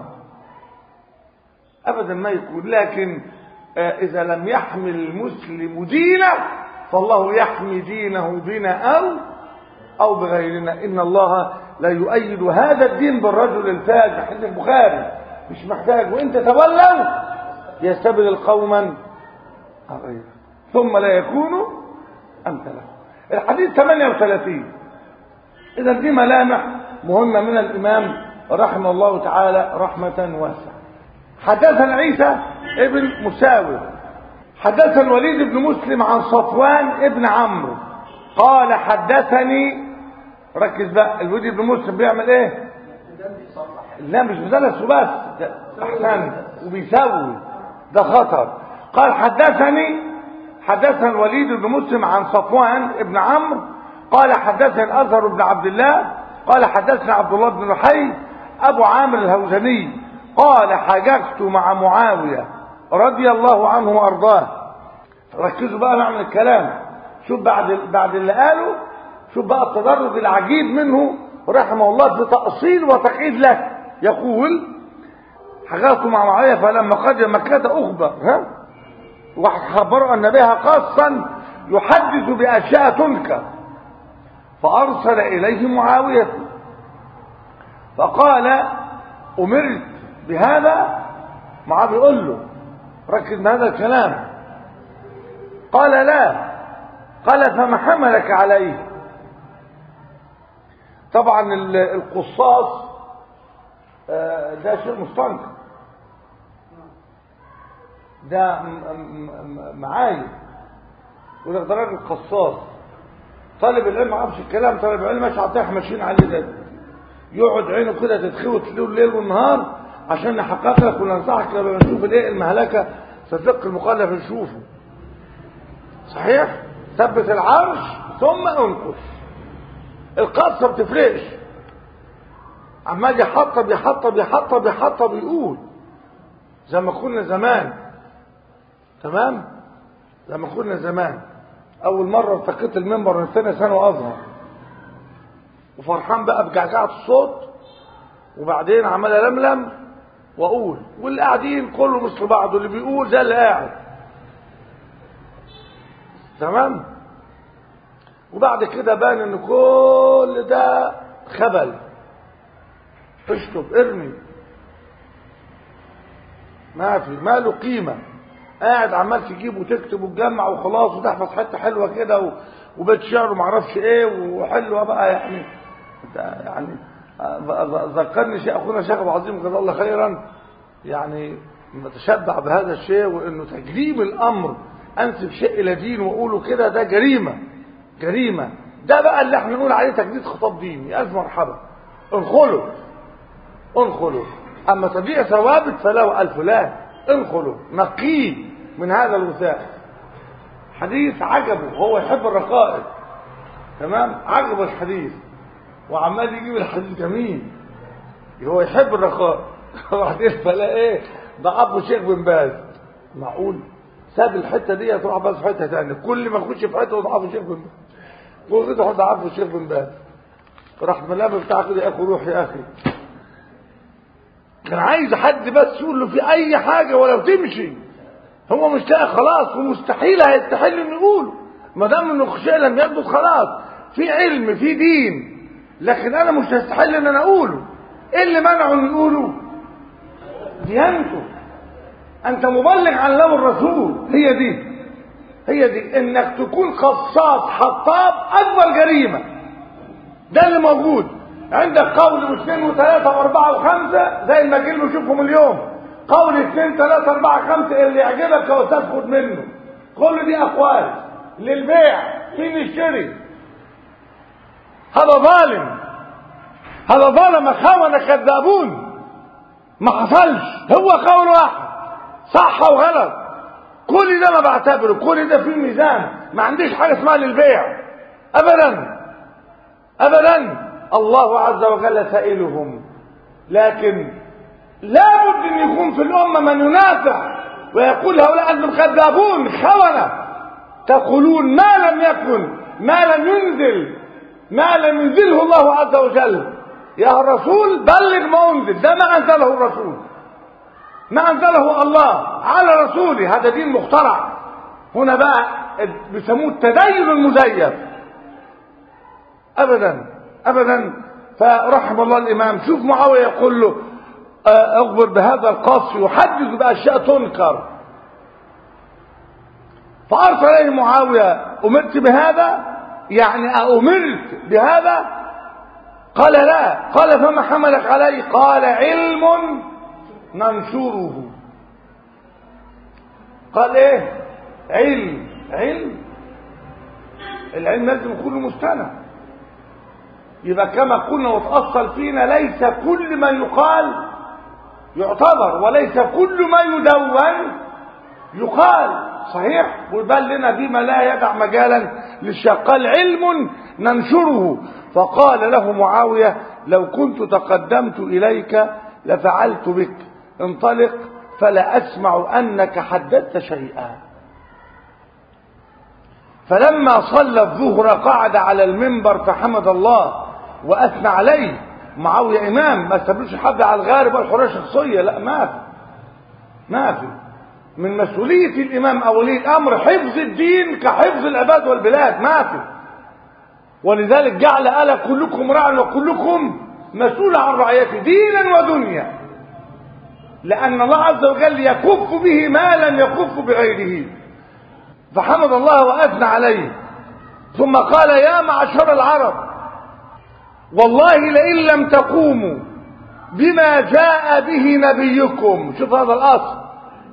ابدا ما يكون لكن اذا لم يحمل المسلم دينه فالله يحمي دينه بنا او او بغيرنا ان الله لا يؤيد هذا الدين بالرجل الفاجر حديث البخاري مش محتاج وانت تولوا يستبدل قوما غيره ثم لا يكونوا امثله الحديث 38 اذا دي ملامح مهمه من الامام رحمه الله تعالى رحمه واسعه حدثنا عيسى ابن مساوي حدثنا الوليد بن مسلم عن صفوان ابن عمرو قال حدثني ركز بقى الوليد بن مسلم بيعمل ايه لا مش مدرس وبس احسن وبيسوي ده خطر قال حدثني حدثنا الوليد بن مسلم عن صفوان ابن عمرو قال حدثنا الازهر بن عبد الله قال حدثنا عبد الله بن لحي ابو عامر الهوزني قال حججت مع معاويه رضي الله عنه وارضاه ركزوا بقى معنى الكلام شوف بعد بعد اللي قاله شوف بقى التدرج العجيب منه رحمه الله في تأصيل وتقعيد له يقول حججت مع معاويه فلما قدم مكة أخبر ها وخبروا أن بها قصا يحدث بأشياء تنكر فأرسل إليه معاوية فقال أمرت بهذا معاوية يقول له ركز بهذا الكلام قال لا قال فما حملك عليه طبعا القصاص ده شيء مستنكر ده معايا وده ده راجل قصاص طالب العلم ما عرفش الكلام طالب العلم مش هتروح ماشيين عليه ده يقعد عينه كده تتخوت له الليل والنهار عشان نحقق لك وننصحك لما نشوف الايه المهلكه في الفقه المخالف نشوفه صحيح ثبت العرش ثم انقص القصه ما بتفرقش عمال يحطب يحطب يحطب يحطب يقول زي ما كنا زمان تمام زي ما كنا زمان اول مره ارتقيت المنبر من ثاني سنه واظهر وفرحان بقى بجعجعه الصوت وبعدين عمال الملم واقول واللي قاعدين كله مثل بعضه اللي بيقول ده اللي قاعد تمام وبعد كده بان ان كل ده خبل اشطب ارمي ما في ما له قيمه قاعد عمال تجيب وتكتب وتجمع وخلاص وتحفظ حته حلوه كده وبيت شعر وما اعرفش ايه وحلوه بقى يعني يعني ذكرني شيء اخونا شيخ ابو عظيم جزاه الله خيرا يعني متشبع بهذا الشيء وانه تجريم الامر انسب شيء الى دين واقوله كده ده جريمه جريمه ده بقى اللي احنا نقول عليه تجديد خطاب ديني الف مرحبا انخلوا انخلوا اما تضيع ثوابت فله الف لا انخلوا نقيه من هذا الوثاق حديث عجبه هو يحب الرقائق تمام عجبه الحديث وعمال يجيب الحديث جميل هو يحب الرقائق وبعدين فلا ايه ضعفه الشيخ بن باز معقول ساب الحته دي تروح بس في حته ثانيه كل ما يخش في حته ضعفه الشيخ بن باز كل كده ضعفه الشيخ بن باز راح ملابس بتاع كده يا اخي روح يا اخي كان عايز حد بس يقول له في اي حاجه ولو تمشي هو مش لاقي خلاص ومستحيل هيستحيل انه يقوله ما دام انه شيء لم يثبت خلاص في علم في دين لكن انا مش هستحيل ان انا اقوله ايه اللي منعه انه يقوله ديانته انت مبلغ عن لو الرسول هي دي هي دي انك تكون قصاص حطاب اكبر جريمه ده اللي موجود عندك قول واثنين وثلاثة واربعة وخمسة زي ما جيل نشوفهم اليوم قول اثنين ثلاثة أربعة خمسة اللي يعجبك يا أستاذ خد منه كل دي أقوال للبيع مين يشتري هذا ظالم هذا ظلم خونة كذابون ما حصلش هو قول واحد صح وغلط كل ده ما بعتبره كل ده فيه ميزان ما عنديش حاجة اسمها للبيع أبدا أبدا الله عز وجل سائلهم لكن لابد أن يكون في الأمة من ينافع ويقول هؤلاء أنتم كذابون خونة تقولون ما لم يكن ما لم ينزل ما لم ينزله الله عز وجل يا الرسول بلغ ما أنزل ده ما أنزله الرسول ما أنزله الله على رسوله هذا دين مخترع هنا بقى بيسموه التدين المزيف أبدا أبدا فرحم الله الإمام شوف معاوية يقول له أخبر بهذا القصف يحدث بأشياء تنكر فأرسل إليه معاوية أمرت بهذا يعني أمرت بهذا قال لا قال فما حملك عليه قال علم ننشره قال ايه علم علم العلم لازم يكون مستند يبقى كما قلنا وتأصل فينا ليس كل ما يقال يعتبر وليس كل ما يدون يقال صحيح ويبان لنا بما لا يدع مجالا للشك قال علم ننشره فقال له معاوية لو كنت تقدمت إليك لفعلت بك انطلق فلا أسمع أنك حددت شيئا فلما صلى الظهر قعد على المنبر فحمد الله وأثنى عليه معاوية إمام ما استبلش حد على الغارب والحرية شخصية لا ما في ما في من مسؤولية الإمام أو ولي الأمر حفظ الدين كحفظ العباد والبلاد ما في ولذلك جعل ألا كلكم راع وكلكم مسؤول عن رعيته دينا ودنيا لأن الله عز وجل يكف به ما لم يكف بغيره فحمد الله وأثنى عليه ثم قال يا معشر العرب والله لئن لم تقوموا بما جاء به نبيكم شوف هذا الأصل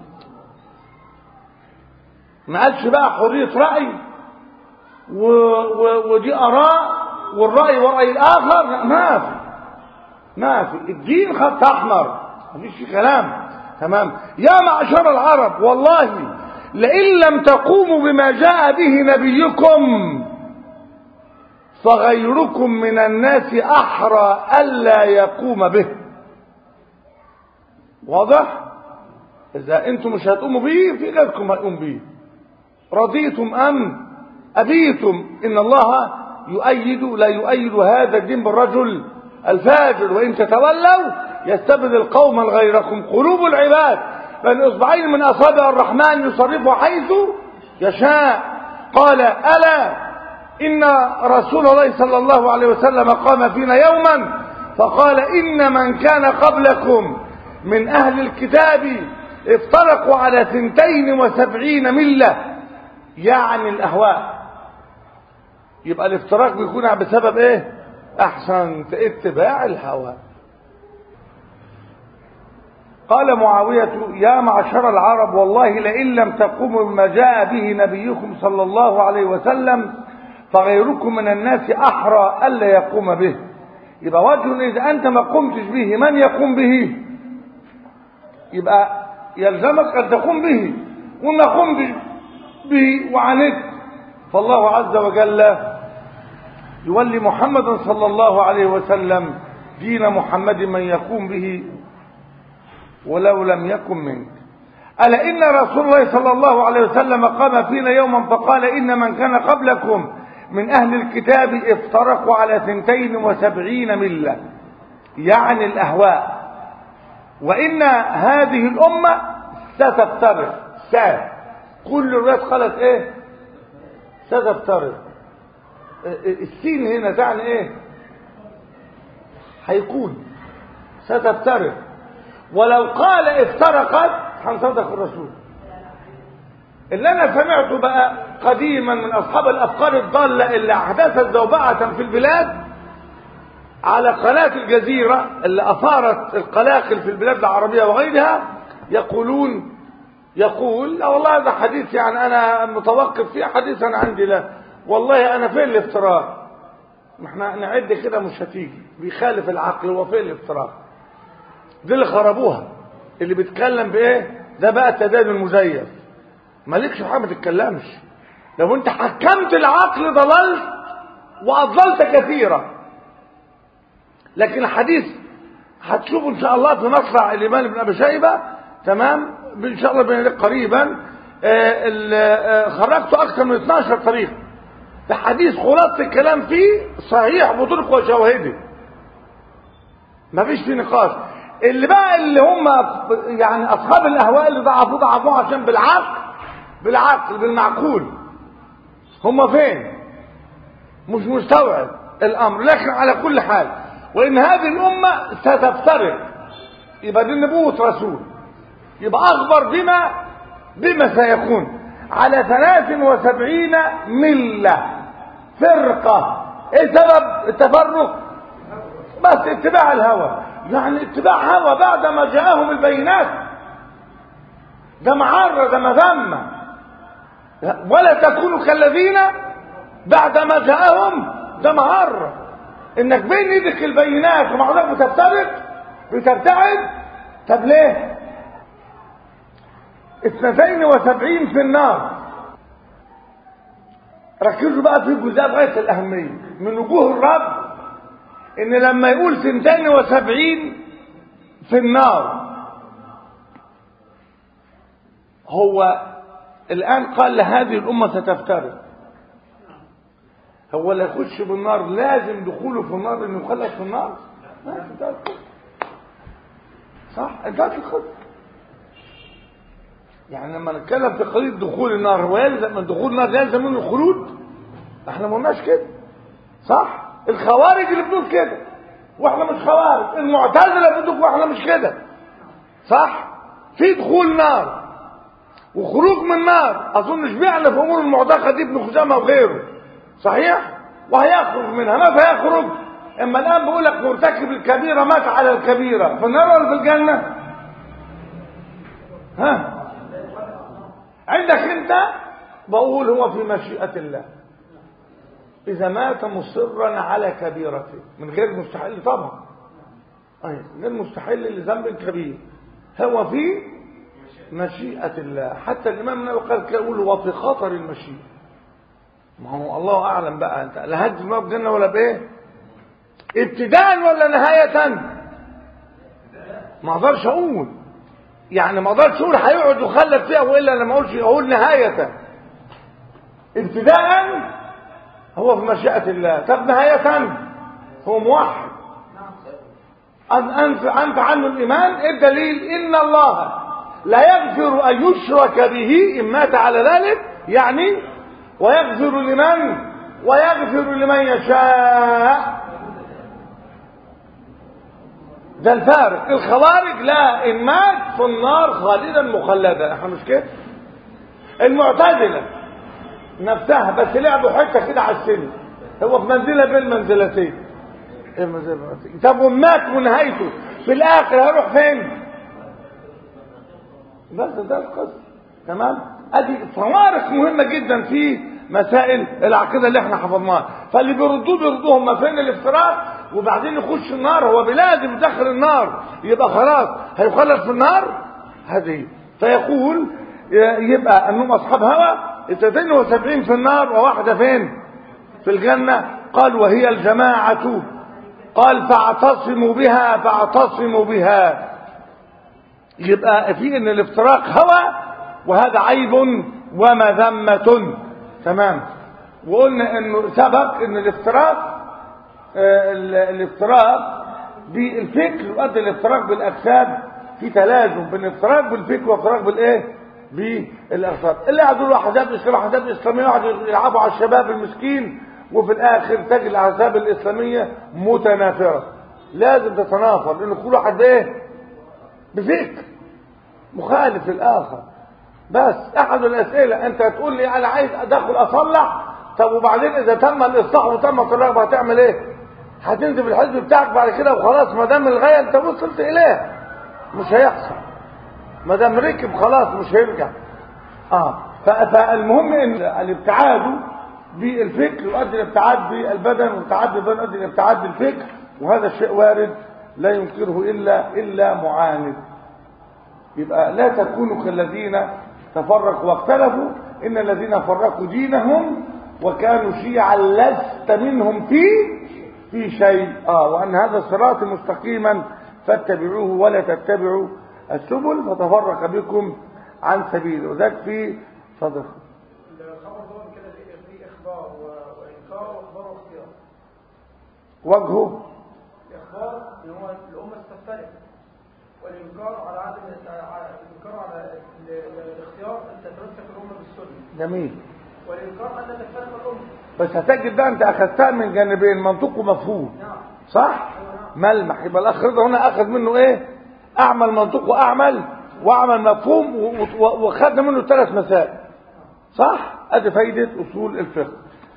ما قالش بقى حرية رأي و... و... ودي آراء والرأي ورأي الآخر لا ما في ما في الدين خط أحمر مفيش في كلام تمام يا معشر العرب والله لئن لم تقوموا بما جاء به نبيكم فغيركم من الناس أحرى ألا يقوم به واضح إذا أنتم مش هتقوموا به في غيركم هيقوم به رضيتم أم أبيتم إن الله يؤيد لا يؤيد هذا الدين بالرجل الفاجر وإن تتولوا يستبدل قوما غيركم قلوب العباد بين إصبعين من أصابع الرحمن يصرفها حيث يشاء قال ألا إن رسول الله صلى الله عليه وسلم قام فينا يوما فقال إن من كان قبلكم من أهل الكتاب افترقوا على ثنتين وسبعين ملة يعني الأهواء يبقى الافتراق بيكون بسبب ايه احسن اتباع الهوى قال معاوية يا معشر العرب والله لئن لم تقوموا بما جاء به نبيكم صلى الله عليه وسلم فغيركم من الناس أحرى ألا يقوم به يبقى وجه إذا أنت ما قمتش به من يقوم به يبقى يلزمك أن تقوم به وما قمتش به وعاندت فالله عز وجل يولي محمدا صلى الله عليه وسلم دين محمد من يقوم به ولو لم يكن منك ألا إن رسول الله صلى الله عليه وسلم قام فينا يوما فقال إن من كان قبلكم من أهل الكتاب افترقوا على ثنتين وسبعين ملة يعني الأهواء وإن هذه الأمة ستفترق ساد كل الروايات قالت إيه ستفترق السين هنا تعني إيه هيكون ستفترق ولو قال افترقت هنصدق الرسول اللي انا سمعته بقى قديما من اصحاب الافكار الضاله اللي احدثت زوبعه في البلاد على قناه الجزيره اللي اثارت القلاقل في البلاد العربيه وغيرها يقولون يقول لا والله هذا حديث يعني انا متوقف فيه حديث انا عندي لا والله انا فين الافتراء ما احنا نعد كده مش هتيجي بيخالف العقل هو فين الافتراء دي اللي خربوها اللي بيتكلم بايه ده بقى التدين المزيف مالكش حاجه ما تتكلمش لو انت حكمت العقل ضللت واضللت كثيرا لكن الحديث هتشوفوا ان شاء الله في مطلع الامام ابن ابي شيبه تمام ان شاء الله بين قريبا آه، آه، خرجت اكثر من 12 طريق ده حديث خلاصه الكلام فيه صحيح بطرق وشواهده مفيش فيه نقاش اللي بقى اللي هم يعني اصحاب الاهواء اللي ضعفوه ضعفوه عشان بالعقل بالعقل بالمعقول هم فين مش مستوعب الامر لكن على كل حال وان هذه الامه ستفترق يبقى دي نبوه رسول يبقى اخبر بما بما سيكون على 73 مله فرقه ايه سبب التفرق بس اتباع الهوى يعني اتباع هوى بعد ما جاءهم البينات ده معرة ده مذمة ولا تكونوا كالذين بعد ما جاءهم ده معرة انك بين ايدك البينات ومع ذلك بتفترق بتبتعد طب ليه اثنتين وسبعين في النار ركزوا بقى في جزاء غاية الأهمية من وجوه الرب ان لما يقول سنتين وسبعين في النار هو الآن قال لهذه الأمة ستفترق هو اللي يخش بالنار لازم دخوله في النار انه يخلص في النار لا انتهت الخطة صح انتهت الخطة يعني لما نتكلم في قضية دخول النار هو يلزم من دخول النار يلزم منه الخلود احنا ما قلناش كده صح الخوارج اللي بتقول كده واحنا مش خوارج المعتزله بتقول واحنا مش كده صح في دخول نار وخروج من نار اظن شبعنا في امور المعتقد دي ابن خزامه وغيره صحيح وهيخرج منها متى يخرج اما الان بيقول لك مرتكب الكبيره مات على الكبيره في النار ولا في الجنه ها عندك انت بقول هو في مشيئه الله إذا مات مصرا على كبيرته من غير مستحيل طبعا أي غير مستحيل لذنب كبير هو في مشيئة الله حتى الإمام النووي قال يقول وفي خطر المشيئة ما هو الله أعلم بقى أنت لا هدي ما بجنة ولا بإيه ابتداء ولا نهاية ما أقدرش أقول يعني ما أقدرش أقول هيقعد يخلف فيها وإلا أنا ما أقولش أقول نهاية ابتداء هو في مشيئة الله طب نهاية هو موحد أن أنت أنت عنه الإيمان الدليل إن الله لا يغفر أن يشرك به إن مات على ذلك يعني ويغفر لمن ويغفر لمن يشاء ده الفارق الخوارج لا إن مات في النار خالدا مخلدا احنا مش كده المعتزله نفسها بس لعبوا حته كده على السن هو في منزله بين منزلتين ايه منزله طب ومات ونهايته في الاخر هيروح فين بس ده القصه تمام ادي فوارق مهمه جدا في مسائل العقيده اللي احنا حفظناها فاللي بيردوه بيردوه هم فين الافتراء وبعدين يخش النار هو بلازم يدخل النار يبقى خلاص هيخلص في النار هذه فيقول يبقى انهم اصحاب هوى 72 في النار وواحدة فين في الجنة قال وهي الجماعة قال فاعتصموا بها فاعتصموا بها يبقى في ان الافتراق هوى وهذا عيب ومذمة تمام وقلنا انه سبق ان الافتراق آه الافتراق بالفكر يؤدي الافتراق بالاجساد في تلازم بين الافتراق بالفكر وافتراق بالايه بالاغصاب اللي قاعدوا احزاب اسلاميه احزاب اسلاميه واحد يلعبوا على الشباب المسكين وفي الاخر تجد الاحزاب الاسلاميه متنافره لازم تتنافر لان كل واحد ايه بفكر مخالف للاخر بس احد الاسئله انت تقول لي انا عايز ادخل اصلح طب وبعدين اذا تم الاصلاح وتم التراجع هتعمل ايه هتنزل في الحزب بتاعك بعد كده وخلاص ما دام الغايه انت وصلت اليه مش هيحصل ما دام ركب خلاص مش هيرجع اه فالمهم ان الابتعاد بالفكر يؤدي الابتعاد بالبدن والابتعاد بالبدن يؤدي الابتعاد بالفكر وهذا شيء وارد لا ينكره الا الا معاند يبقى لا تكونوا كالذين تفرقوا واختلفوا ان الذين فرقوا دينهم وكانوا شيعا لست منهم في في شيء اه وان هذا الصراط مستقيما فاتبعوه ولا تتبعوا السبل فتفرق بكم عن سبيله وذاك في صدق الخبر ده كده فيه اخبار وانكار واخبار واختيار وجهه الاخبار ان هو الامه ستفترق والانكار على عدم الانكار على ال- ال- الاختيار ان تتمسك الامه بالسنه جميل والانكار ان تفترق الامه بس هتجد بقى انت اخذتها من جانبين منطق ومفهوم نعم صح ملمح يبقى الاخ رضا هنا اخذ منه ايه اعمل منطق واعمل واعمل مفهوم و- و- وخدنا منه ثلاث مسائل صح ادي فايده اصول الفقه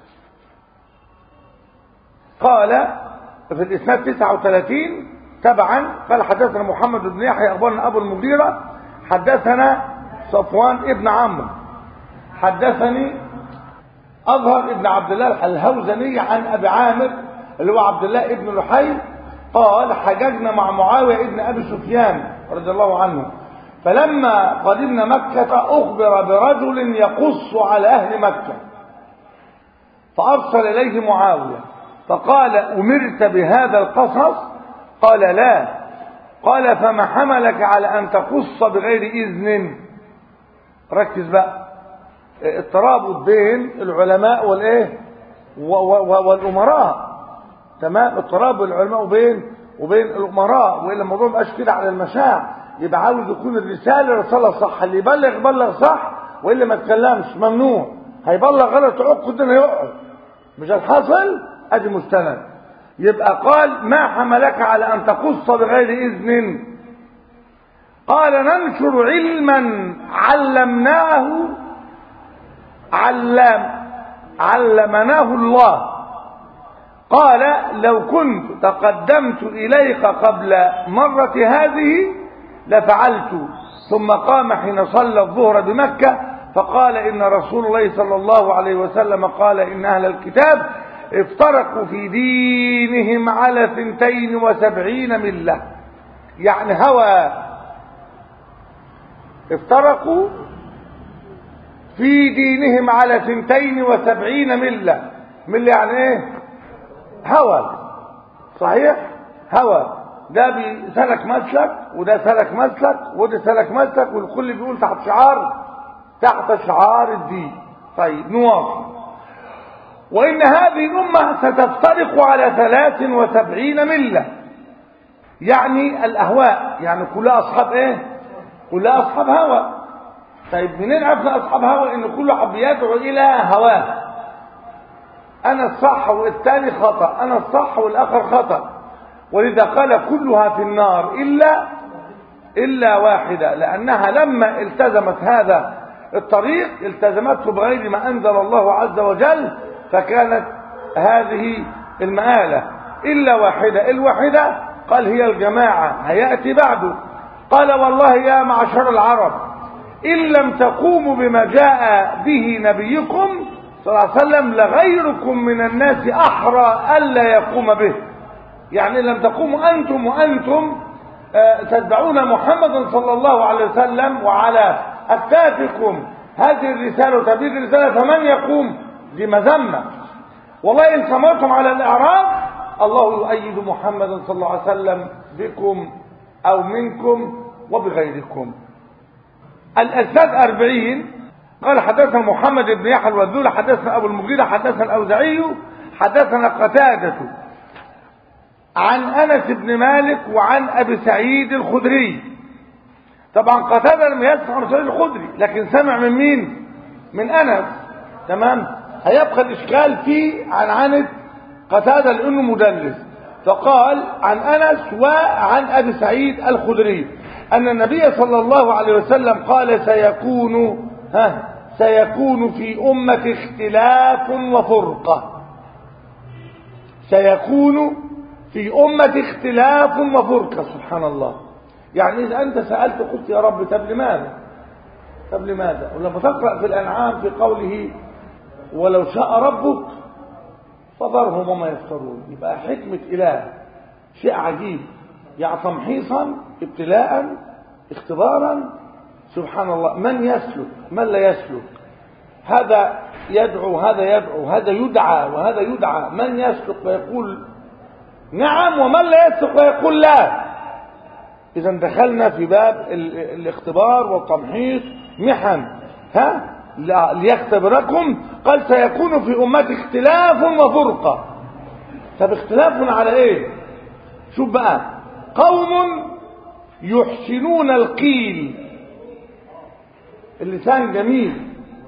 قال في الاسناد 39 تبعا قال حدثنا محمد بن يحيى اخبرنا ابو المغيره حدثنا صفوان ابن عمرو حدثني أظهر ابن عبد الله الهوزني عن أبي عامر اللي هو عبد الله ابن لحي قال حججنا مع معاوية ابن أبي سفيان رضي الله عنه فلما قدمنا مكة أخبر برجل يقص على أهل مكة فأرسل إليه معاوية فقال أمرت بهذا القصص قال لا قال فما حملك على أن تقص بغير إذن ركز بقى الترابط بين العلماء والايه و- و- والامراء تمام الترابط بين العلماء وبين وبين الامراء والا الموضوع ما بقاش كده على المشاع يبقى عاوز يكون الرساله رساله صح اللي يبلغ بلغ صح والا ما يتكلمش ممنوع هيبلغ غلط يعق الدنيا يقعد مش الحاصل ادي مستند يبقى قال ما حملك على ان تقص بغير اذن قال ننشر علما علمناه علم علمناه الله قال لو كنت تقدمت إليك قبل مرة هذه لفعلت ثم قام حين صلى الظهر بمكة فقال إن رسول الله صلى الله عليه وسلم قال إن أهل الكتاب افترقوا في دينهم على ثنتين وسبعين ملة يعني هوى افترقوا في دينهم على ثنتين وسبعين ملة ملة يعني ايه هوى صحيح هوى ده بسلك مسلك وده سلك مسلك وده سلك مسلك والكل بيقول تحت شعار تحت شعار الدين طيب نواصل وإن هذه الأمة ستفترق على ثلاث وسبعين ملة يعني الأهواء يعني كلها أصحاب إيه كلها أصحاب هوى طيب منين عرفنا أصحاب هوى إن كل حب يدعو إلى هواه أنا الصح والثاني خطأ أنا الصح والآخر خطأ ولذا قال كلها في النار إلا إلا واحدة لأنها لما التزمت هذا الطريق التزمته بغير ما أنزل الله عز وجل فكانت هذه المآلة إلا واحدة الواحدة قال هي الجماعة هيأتي بعده قال والله يا معشر العرب إن لم تقوموا بما جاء به نبيكم صلى الله عليه وسلم لغيركم من الناس أحرى ألا يقوم به يعني إن لم تقوموا أنتم وأنتم آه، تتبعون محمدا صلى الله عليه وسلم وعلى أكتافكم هذه الرسالة وتبليغ الرسالة فمن يقوم دي مذمة والله إن صمتم على الإعراب الله يؤيد محمدا صلى الله عليه وسلم بكم أو منكم وبغيركم الأساد أربعين قال حدثنا محمد بن يحيى الوذول حدثنا أبو المغيرة حدثنا الأوزعي حدثنا قتادة عن أنس بن مالك وعن أبي سعيد الخدري طبعا قتادة لم يسمع من سعيد الخدري لكن سمع من مين من أنس تمام هيبقى الإشكال في عن عنة قتادة لأنه مدلس فقال عن أنس وعن أبي سعيد الخدري أن النبي صلى الله عليه وسلم قال سيكون ها سيكون في أمة اختلاف وفرقة سيكون في أمة اختلاف وفرقة سبحان الله يعني إذا أنت سألت قلت يا رب طب لماذا طب لماذا ولما تقرأ في الأنعام في قوله ولو شاء ربك فذرهم وما يفترون يبقى حكمة إله شيء عجيب يعني تمحيصا ابتلاء اختبارا سبحان الله من يسلك من لا يسلك هذا يدعو هذا يدعو هذا يدعى وهذا يدعى من يسلك ويقول نعم ومن لا يسلك ويقول لا اذا دخلنا في باب الاختبار والتمحيص محن ها ليختبركم قال سيكون في امتي اختلاف وفرقه طب اختلاف على ايه شوف بقى قوم يحسنون القيل اللسان جميل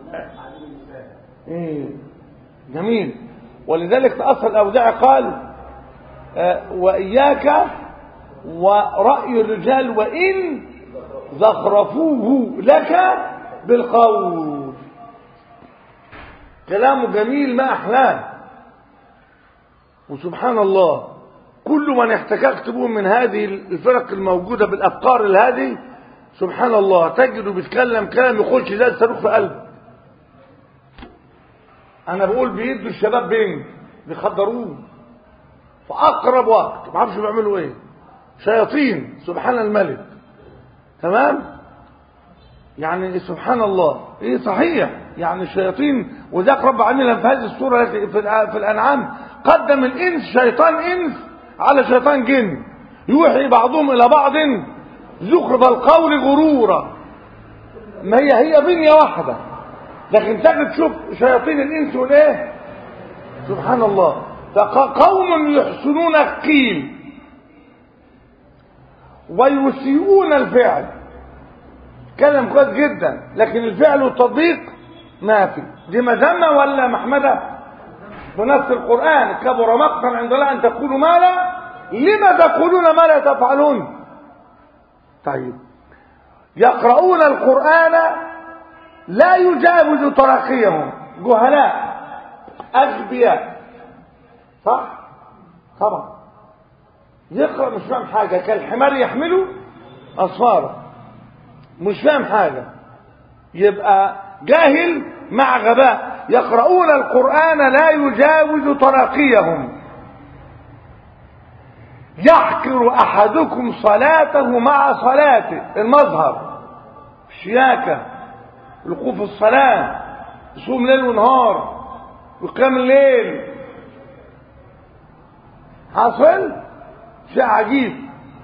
ايه جميل ولذلك تأثر الأوزاعي قال آه وإياك ورأي الرجال وإن زخرفوه لك بالقول كلامه جميل ما أحلاه وسبحان الله كل من احتككت به من هذه الفرق الموجودة بالأفكار هذه سبحان الله تجده بيتكلم كلام يخش زي الصاروخ في قلبه انا بقول بيدوا الشباب بين بيخدروه في اقرب وقت ما اعرفش بيعملوا ايه شياطين سبحان الملك تمام يعني سبحان الله ايه صحيح يعني الشياطين وذاك رب العالمين في هذه السوره في, في الانعام قدم الانس شيطان انس على شيطان جن يوحي بعضهم الى بعض زخرف القول غرورا ما هي هي بنيه واحده لكن تجد تشوف شياطين الانس والايه سبحان الله فقوم يحسنون القيل ويسيئون الفعل كلام كويس جدا لكن الفعل والتطبيق ما في دي مذمه ولا محمده بنص القران كبر مقتا عند الله ان تقولوا ما لا لما تقولون ما لا تفعلون طيب يقرؤون القران لا يجاوز تراقيهم جهلاء أغبياء صح طبعا يقرأ مش فاهم حاجة كالحمار يحمله أصفاره مش فاهم حاجة يبقى جاهل مع غباء يقرؤون القرآن لا يجاوز تراقيهم يحكر أحدكم صلاته مع صلاته المظهر شياكة الوقوف في الصلاة يصوم ليل ونهار ويقيم الليل حاصل شيء عجيب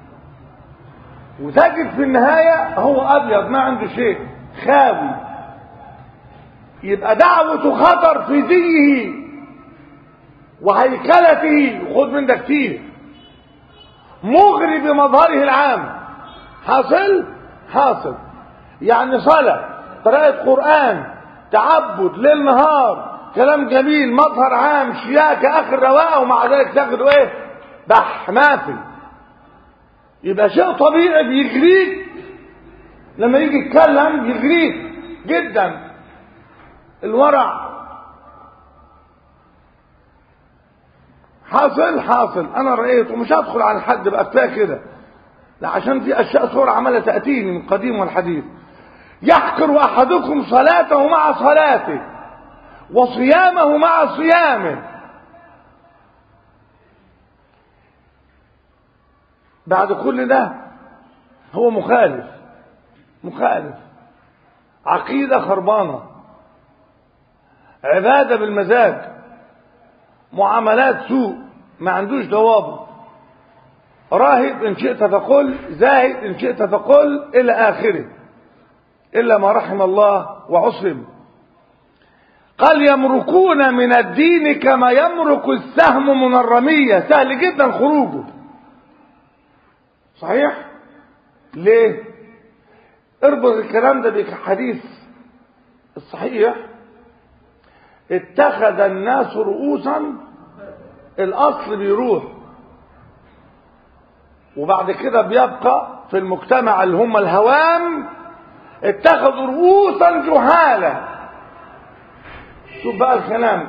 وتجد في النهاية هو أبيض ما عنده شيء خاوي يبقى دعوة خطر في زيه وهيكلته خد من ده كتير مغري بمظهره العام حاصل حاصل يعني صلاة قراءة قرآن تعبد ليل نهار كلام جميل مظهر عام شياكة آخر رواقة ومع ذلك تاخده ايه بح ما في يبقى شيء طبيعي بيجريك لما يجي يتكلم يجريك جدا الورع حاصل حاصل انا رأيت ومش هدخل على حد بقى كفايه كده لا عشان في اشياء صور عماله تاتيني من قديم والحديث يحقر احدكم صلاته مع صلاته وصيامه مع صيامه بعد كل ده هو مخالف مخالف عقيده خربانه عباده بالمزاج معاملات سوء ما عندوش ضوابط راهب ان شئت فقل زاهد ان شئت فقل الى اخره الا ما رحم الله وعصم قال يمركون من الدين كما يمرك السهم من الرمية سهل جدا خروجه صحيح ليه اربط الكلام ده بحديث الصحيح اتخذ الناس رؤوسا الاصل بيروح وبعد كده بيبقى في المجتمع اللي هم الهوام اتخذوا رؤوسا جهالا شوف بقى الكلام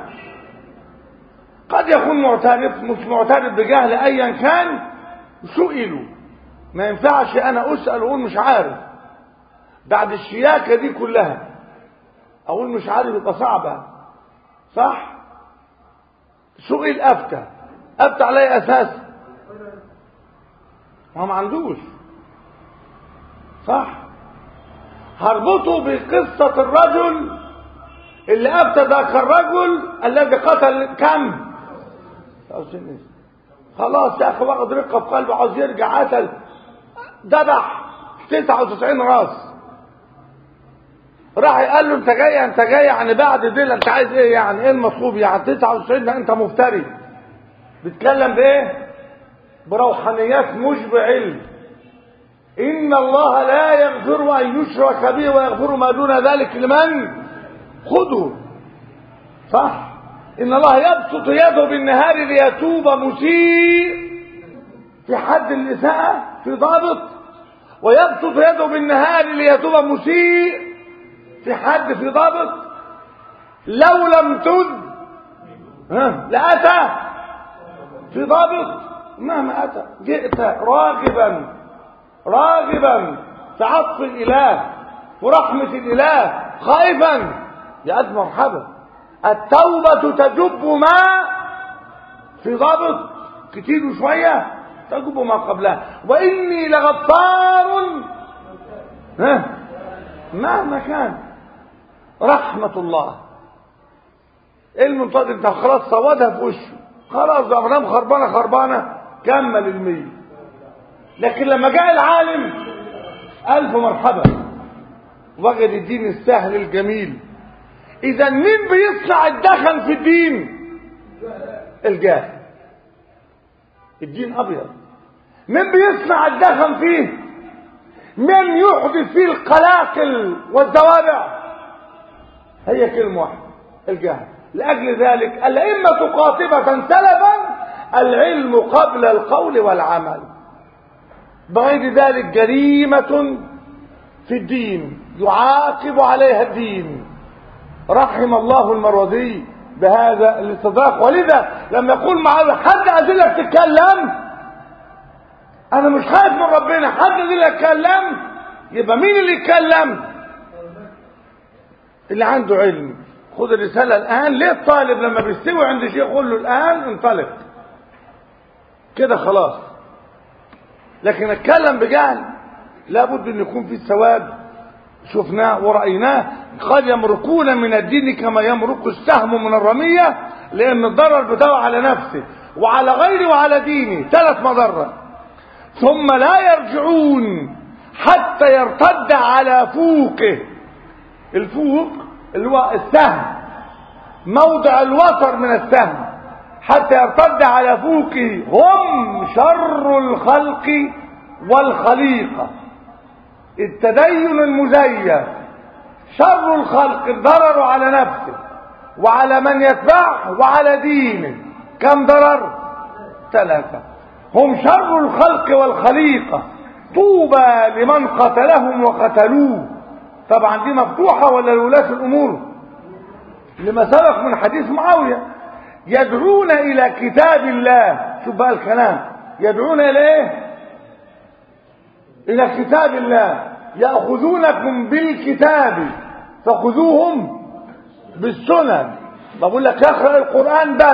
قد يكون معترف مش معترف بجهل ايا كان سئلوا ما ينفعش انا اسال واقول مش عارف بعد الشياكه دي كلها اقول مش عارف يبقى صعبه صح سئل افتى افتى على اي اساس ما هو ما عندوش صح هربطه بقصة الرجل اللي أفتى ذاك الرجل الذي قتل كم خلاص يا أخي واخد رقة في قلبه عاوز يرجع قتل ذبح 99 راس راح قال له انت جاي انت جاي يعني بعد دي انت عايز ايه يعني ايه المطلوب يعني 99 ده انت مفتري بتتكلم بايه بروحانيات مش بعلم إن الله لا يغفر أن يشرك به ويغفر ما دون ذلك لمن خذوا صح إن الله يبسط يده بالنهار ليتوب مسيء في حد الإساءة في ضابط ويبسط يده بالنهار ليتوب مسيء في حد في ضابط لو لم تد ها لأتى في ضابط مهما أتى جئت راغبا راغبا في عطف الإله ورحمة الإله خائفا يا ألف مرحبا التوبة تجب ما في ضابط كتير وشوية تجب ما قبلها وإني لغفار ها مهما كان رحمة الله المنتظر انت خلاص صوتها في وشه خلاص ده افلام خربانه خربانه كمل المية لكن لما جاء العالم ألف مرحبا وجد الدين السهل الجميل إذا مين بيصنع الدخن في الدين الجاهل الدين أبيض مين بيصنع الدخن فيه من يحدث فيه القلاقل والزوابع هي كلمة واحدة الجهل لأجل ذلك الأئمة قاطبة سلفا العلم قبل القول والعمل بغير ذلك جريمة في الدين يعاقب عليها الدين رحم الله المروزي بهذا الاستدراك ولذا لما يقول معاذ حد أذلك تتكلم أنا مش خايف من ربنا حد أذلك يتكلم يبقى مين اللي يتكلم اللي عنده علم خد الرسالة الآن ليه الطالب لما بيستوي عند شيء يقول له الآن انطلق كده خلاص لكن اتكلم بجهل لابد ان يكون في السواد شفناه ورأيناه قد يمرقون من الدين كما يمرق السهم من الرمية لأن الضرر بتاعه على نفسه وعلى غيره وعلى دينه ثلاث مضرة ثم لا يرجعون حتى يرتد على فوقه الفوق اللي هو السهم موضع الوتر من السهم حتى يرتد على فوقه هم شر الخلق والخليقة التدين المزيف شر الخلق الضرر على نفسه وعلى من يتبعه وعلى دينه كم ضرر ثلاثة هم شر الخلق والخليقة طوبى لمن قتلهم وقتلوه طبعا دي مفتوحة ولا لولاة الأمور لما سبق من حديث معاوية يدعون إلى كتاب الله شوف بقى الكلام يدعون إلى إيه إلى كتاب الله يأخذونكم بالكتاب فخذوهم بالسنن بقول لك يقرأ القرآن بس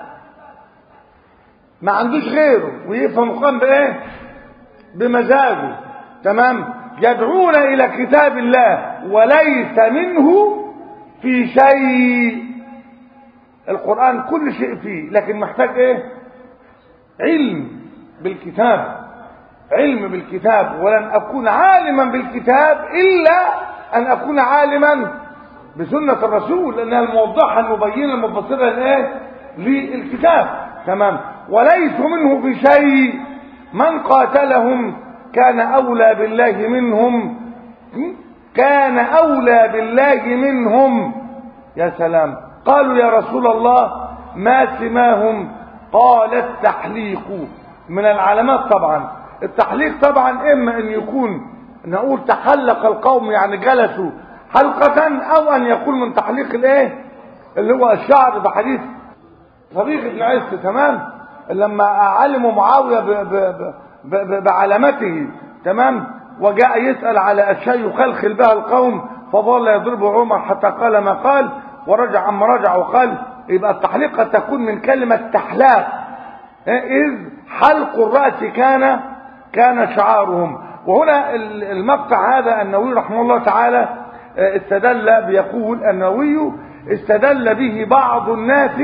ما عندوش غيره ويفهم القرآن بإيه بمزاجه تمام يدعون إلى كتاب الله وليس منه في شيء القرآن كل شيء فيه لكن محتاج ايه علم بالكتاب علم بالكتاب ولن أكون عالما بالكتاب إلا أن أكون عالما بسنة الرسول لأنها الموضحة المبينة المفسرة لإيه للكتاب تمام وليسوا منه في شيء من قاتلهم كان أولى بالله منهم كان أولى بالله منهم يا سلام قالوا يا رسول الله ما سماهم قال التحليق من العلامات طبعا التحليق طبعا إما أن يكون نقول تحلق القوم يعني جلسوا حلقة أو أن يكون من تحليق الإيه اللي هو الشعر بحديث صديق ابن عز تمام لما علموا معاوية ب ب ب ب- ب- بعلامته تمام وجاء يسأل على أشياء يخلخل بها القوم فظل يضرب عمر حتى قال ما قال ورجع عما رجع وقال يبقى التحليق قد تكون من كلمة تحلاق إذ حلق الرأس كان كان شعارهم وهنا ال- المقطع هذا النووي رحمه الله تعالى آه، استدل بيقول النووي استدل به بعض الناس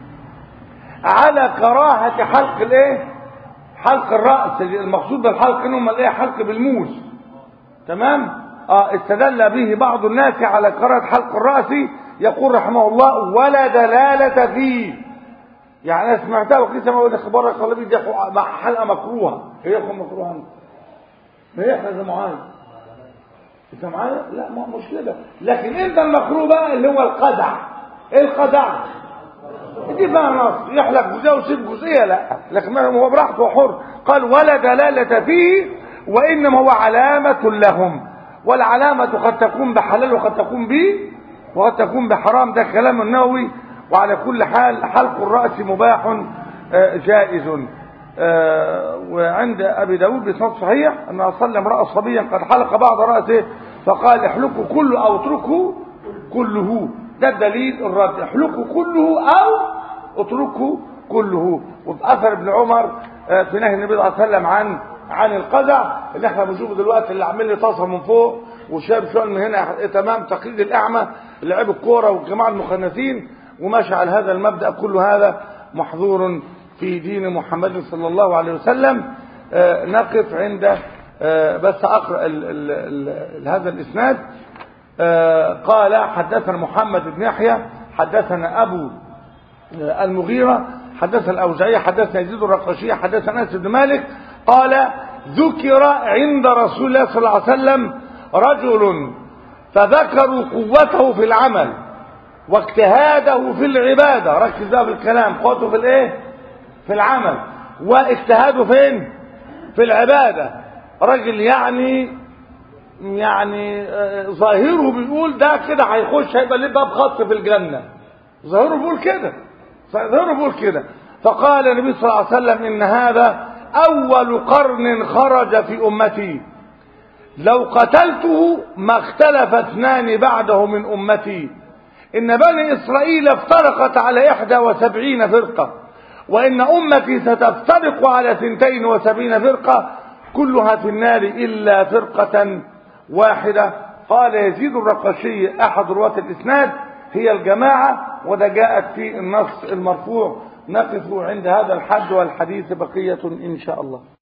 على كراهة حلق الايه حلق الرأس المقصود بالحلق انهم الايه حلق بالموس تمام اه استدل به بعض الناس على كراهة حلق الرأس يقول رحمه الله ولا دلالة فيه يعني انا سمعتها وقيل سمعوا ده خبرك الله بيدي مع حلقة مكروهة هي يكون مكروهة انت ما هي احنا معايا انت معايا لا ما مش كده لكن انت المكروه بقى اللي هو القزع ايه القزع دي بقى نص يحلق جزئيه ويسيب جزئيه لا لكن ما هو براحته حر قال ولا دلاله فيه وانما هو علامه لهم والعلامه قد تكون بحلال وقد تكون به وقد تكون بحرام ده كلام النووي وعلى كل حال حلق الراس مباح آه، جائز آه، وعند ابي داود بسند صحيح ان صلى امراه صبيا قد حلق بعض راسه فقال احلقه كله او اتركه كله ده الدليل الرد احلقه كله او اتركه كله وفي اثر ابن عمر آه، في نهي النبي صلى الله عليه وسلم عن عن القزع اللي احنا بنشوفه دلوقتي اللي عامل لي طاسه من فوق وشاب شويه من هنا إيه تمام تقليد الاعمى لعب الكوره والجماعه المخنثين وماشي على هذا المبدا كل هذا محظور في دين محمد صلى الله عليه وسلم آه، نقف عند آه، بس اقرا ال ال ال هذا الاسناد آه، قال حدثنا محمد بن يحيى حدثنا ابو آه، المغيرة حدثنا الأوزعي حدثنا يزيد الرقشي حدثنا أنس بن مالك قال ذكر عند رسول الله صلى الله عليه وسلم رجل فذكروا قوته في العمل واجتهاده في العبادة ركز بقى في الكلام قوته في الايه في العمل واجتهاده فين في العبادة رجل يعني يعني آه، ظاهره بيقول ده كده هيخش هيبقى ليه باب خاص في الجنة ظاهره بيقول كده ظاهره بيقول كده فقال النبي صلى الله عليه وسلم ان هذا اول قرن خرج في امتي لو قتلته ما اختلف اثنان بعده من امتي ان بني اسرائيل افترقت على احدى وسبعين فرقة وان امتي ستفترق على ثنتين وسبعين فرقة كلها في النار الا فرقة واحدة قال يزيد الرقشي احد رواة الاسناد هي الجماعة وده جاءت في النص المرفوع نقف عند هذا الحد والحديث بقية ان شاء الله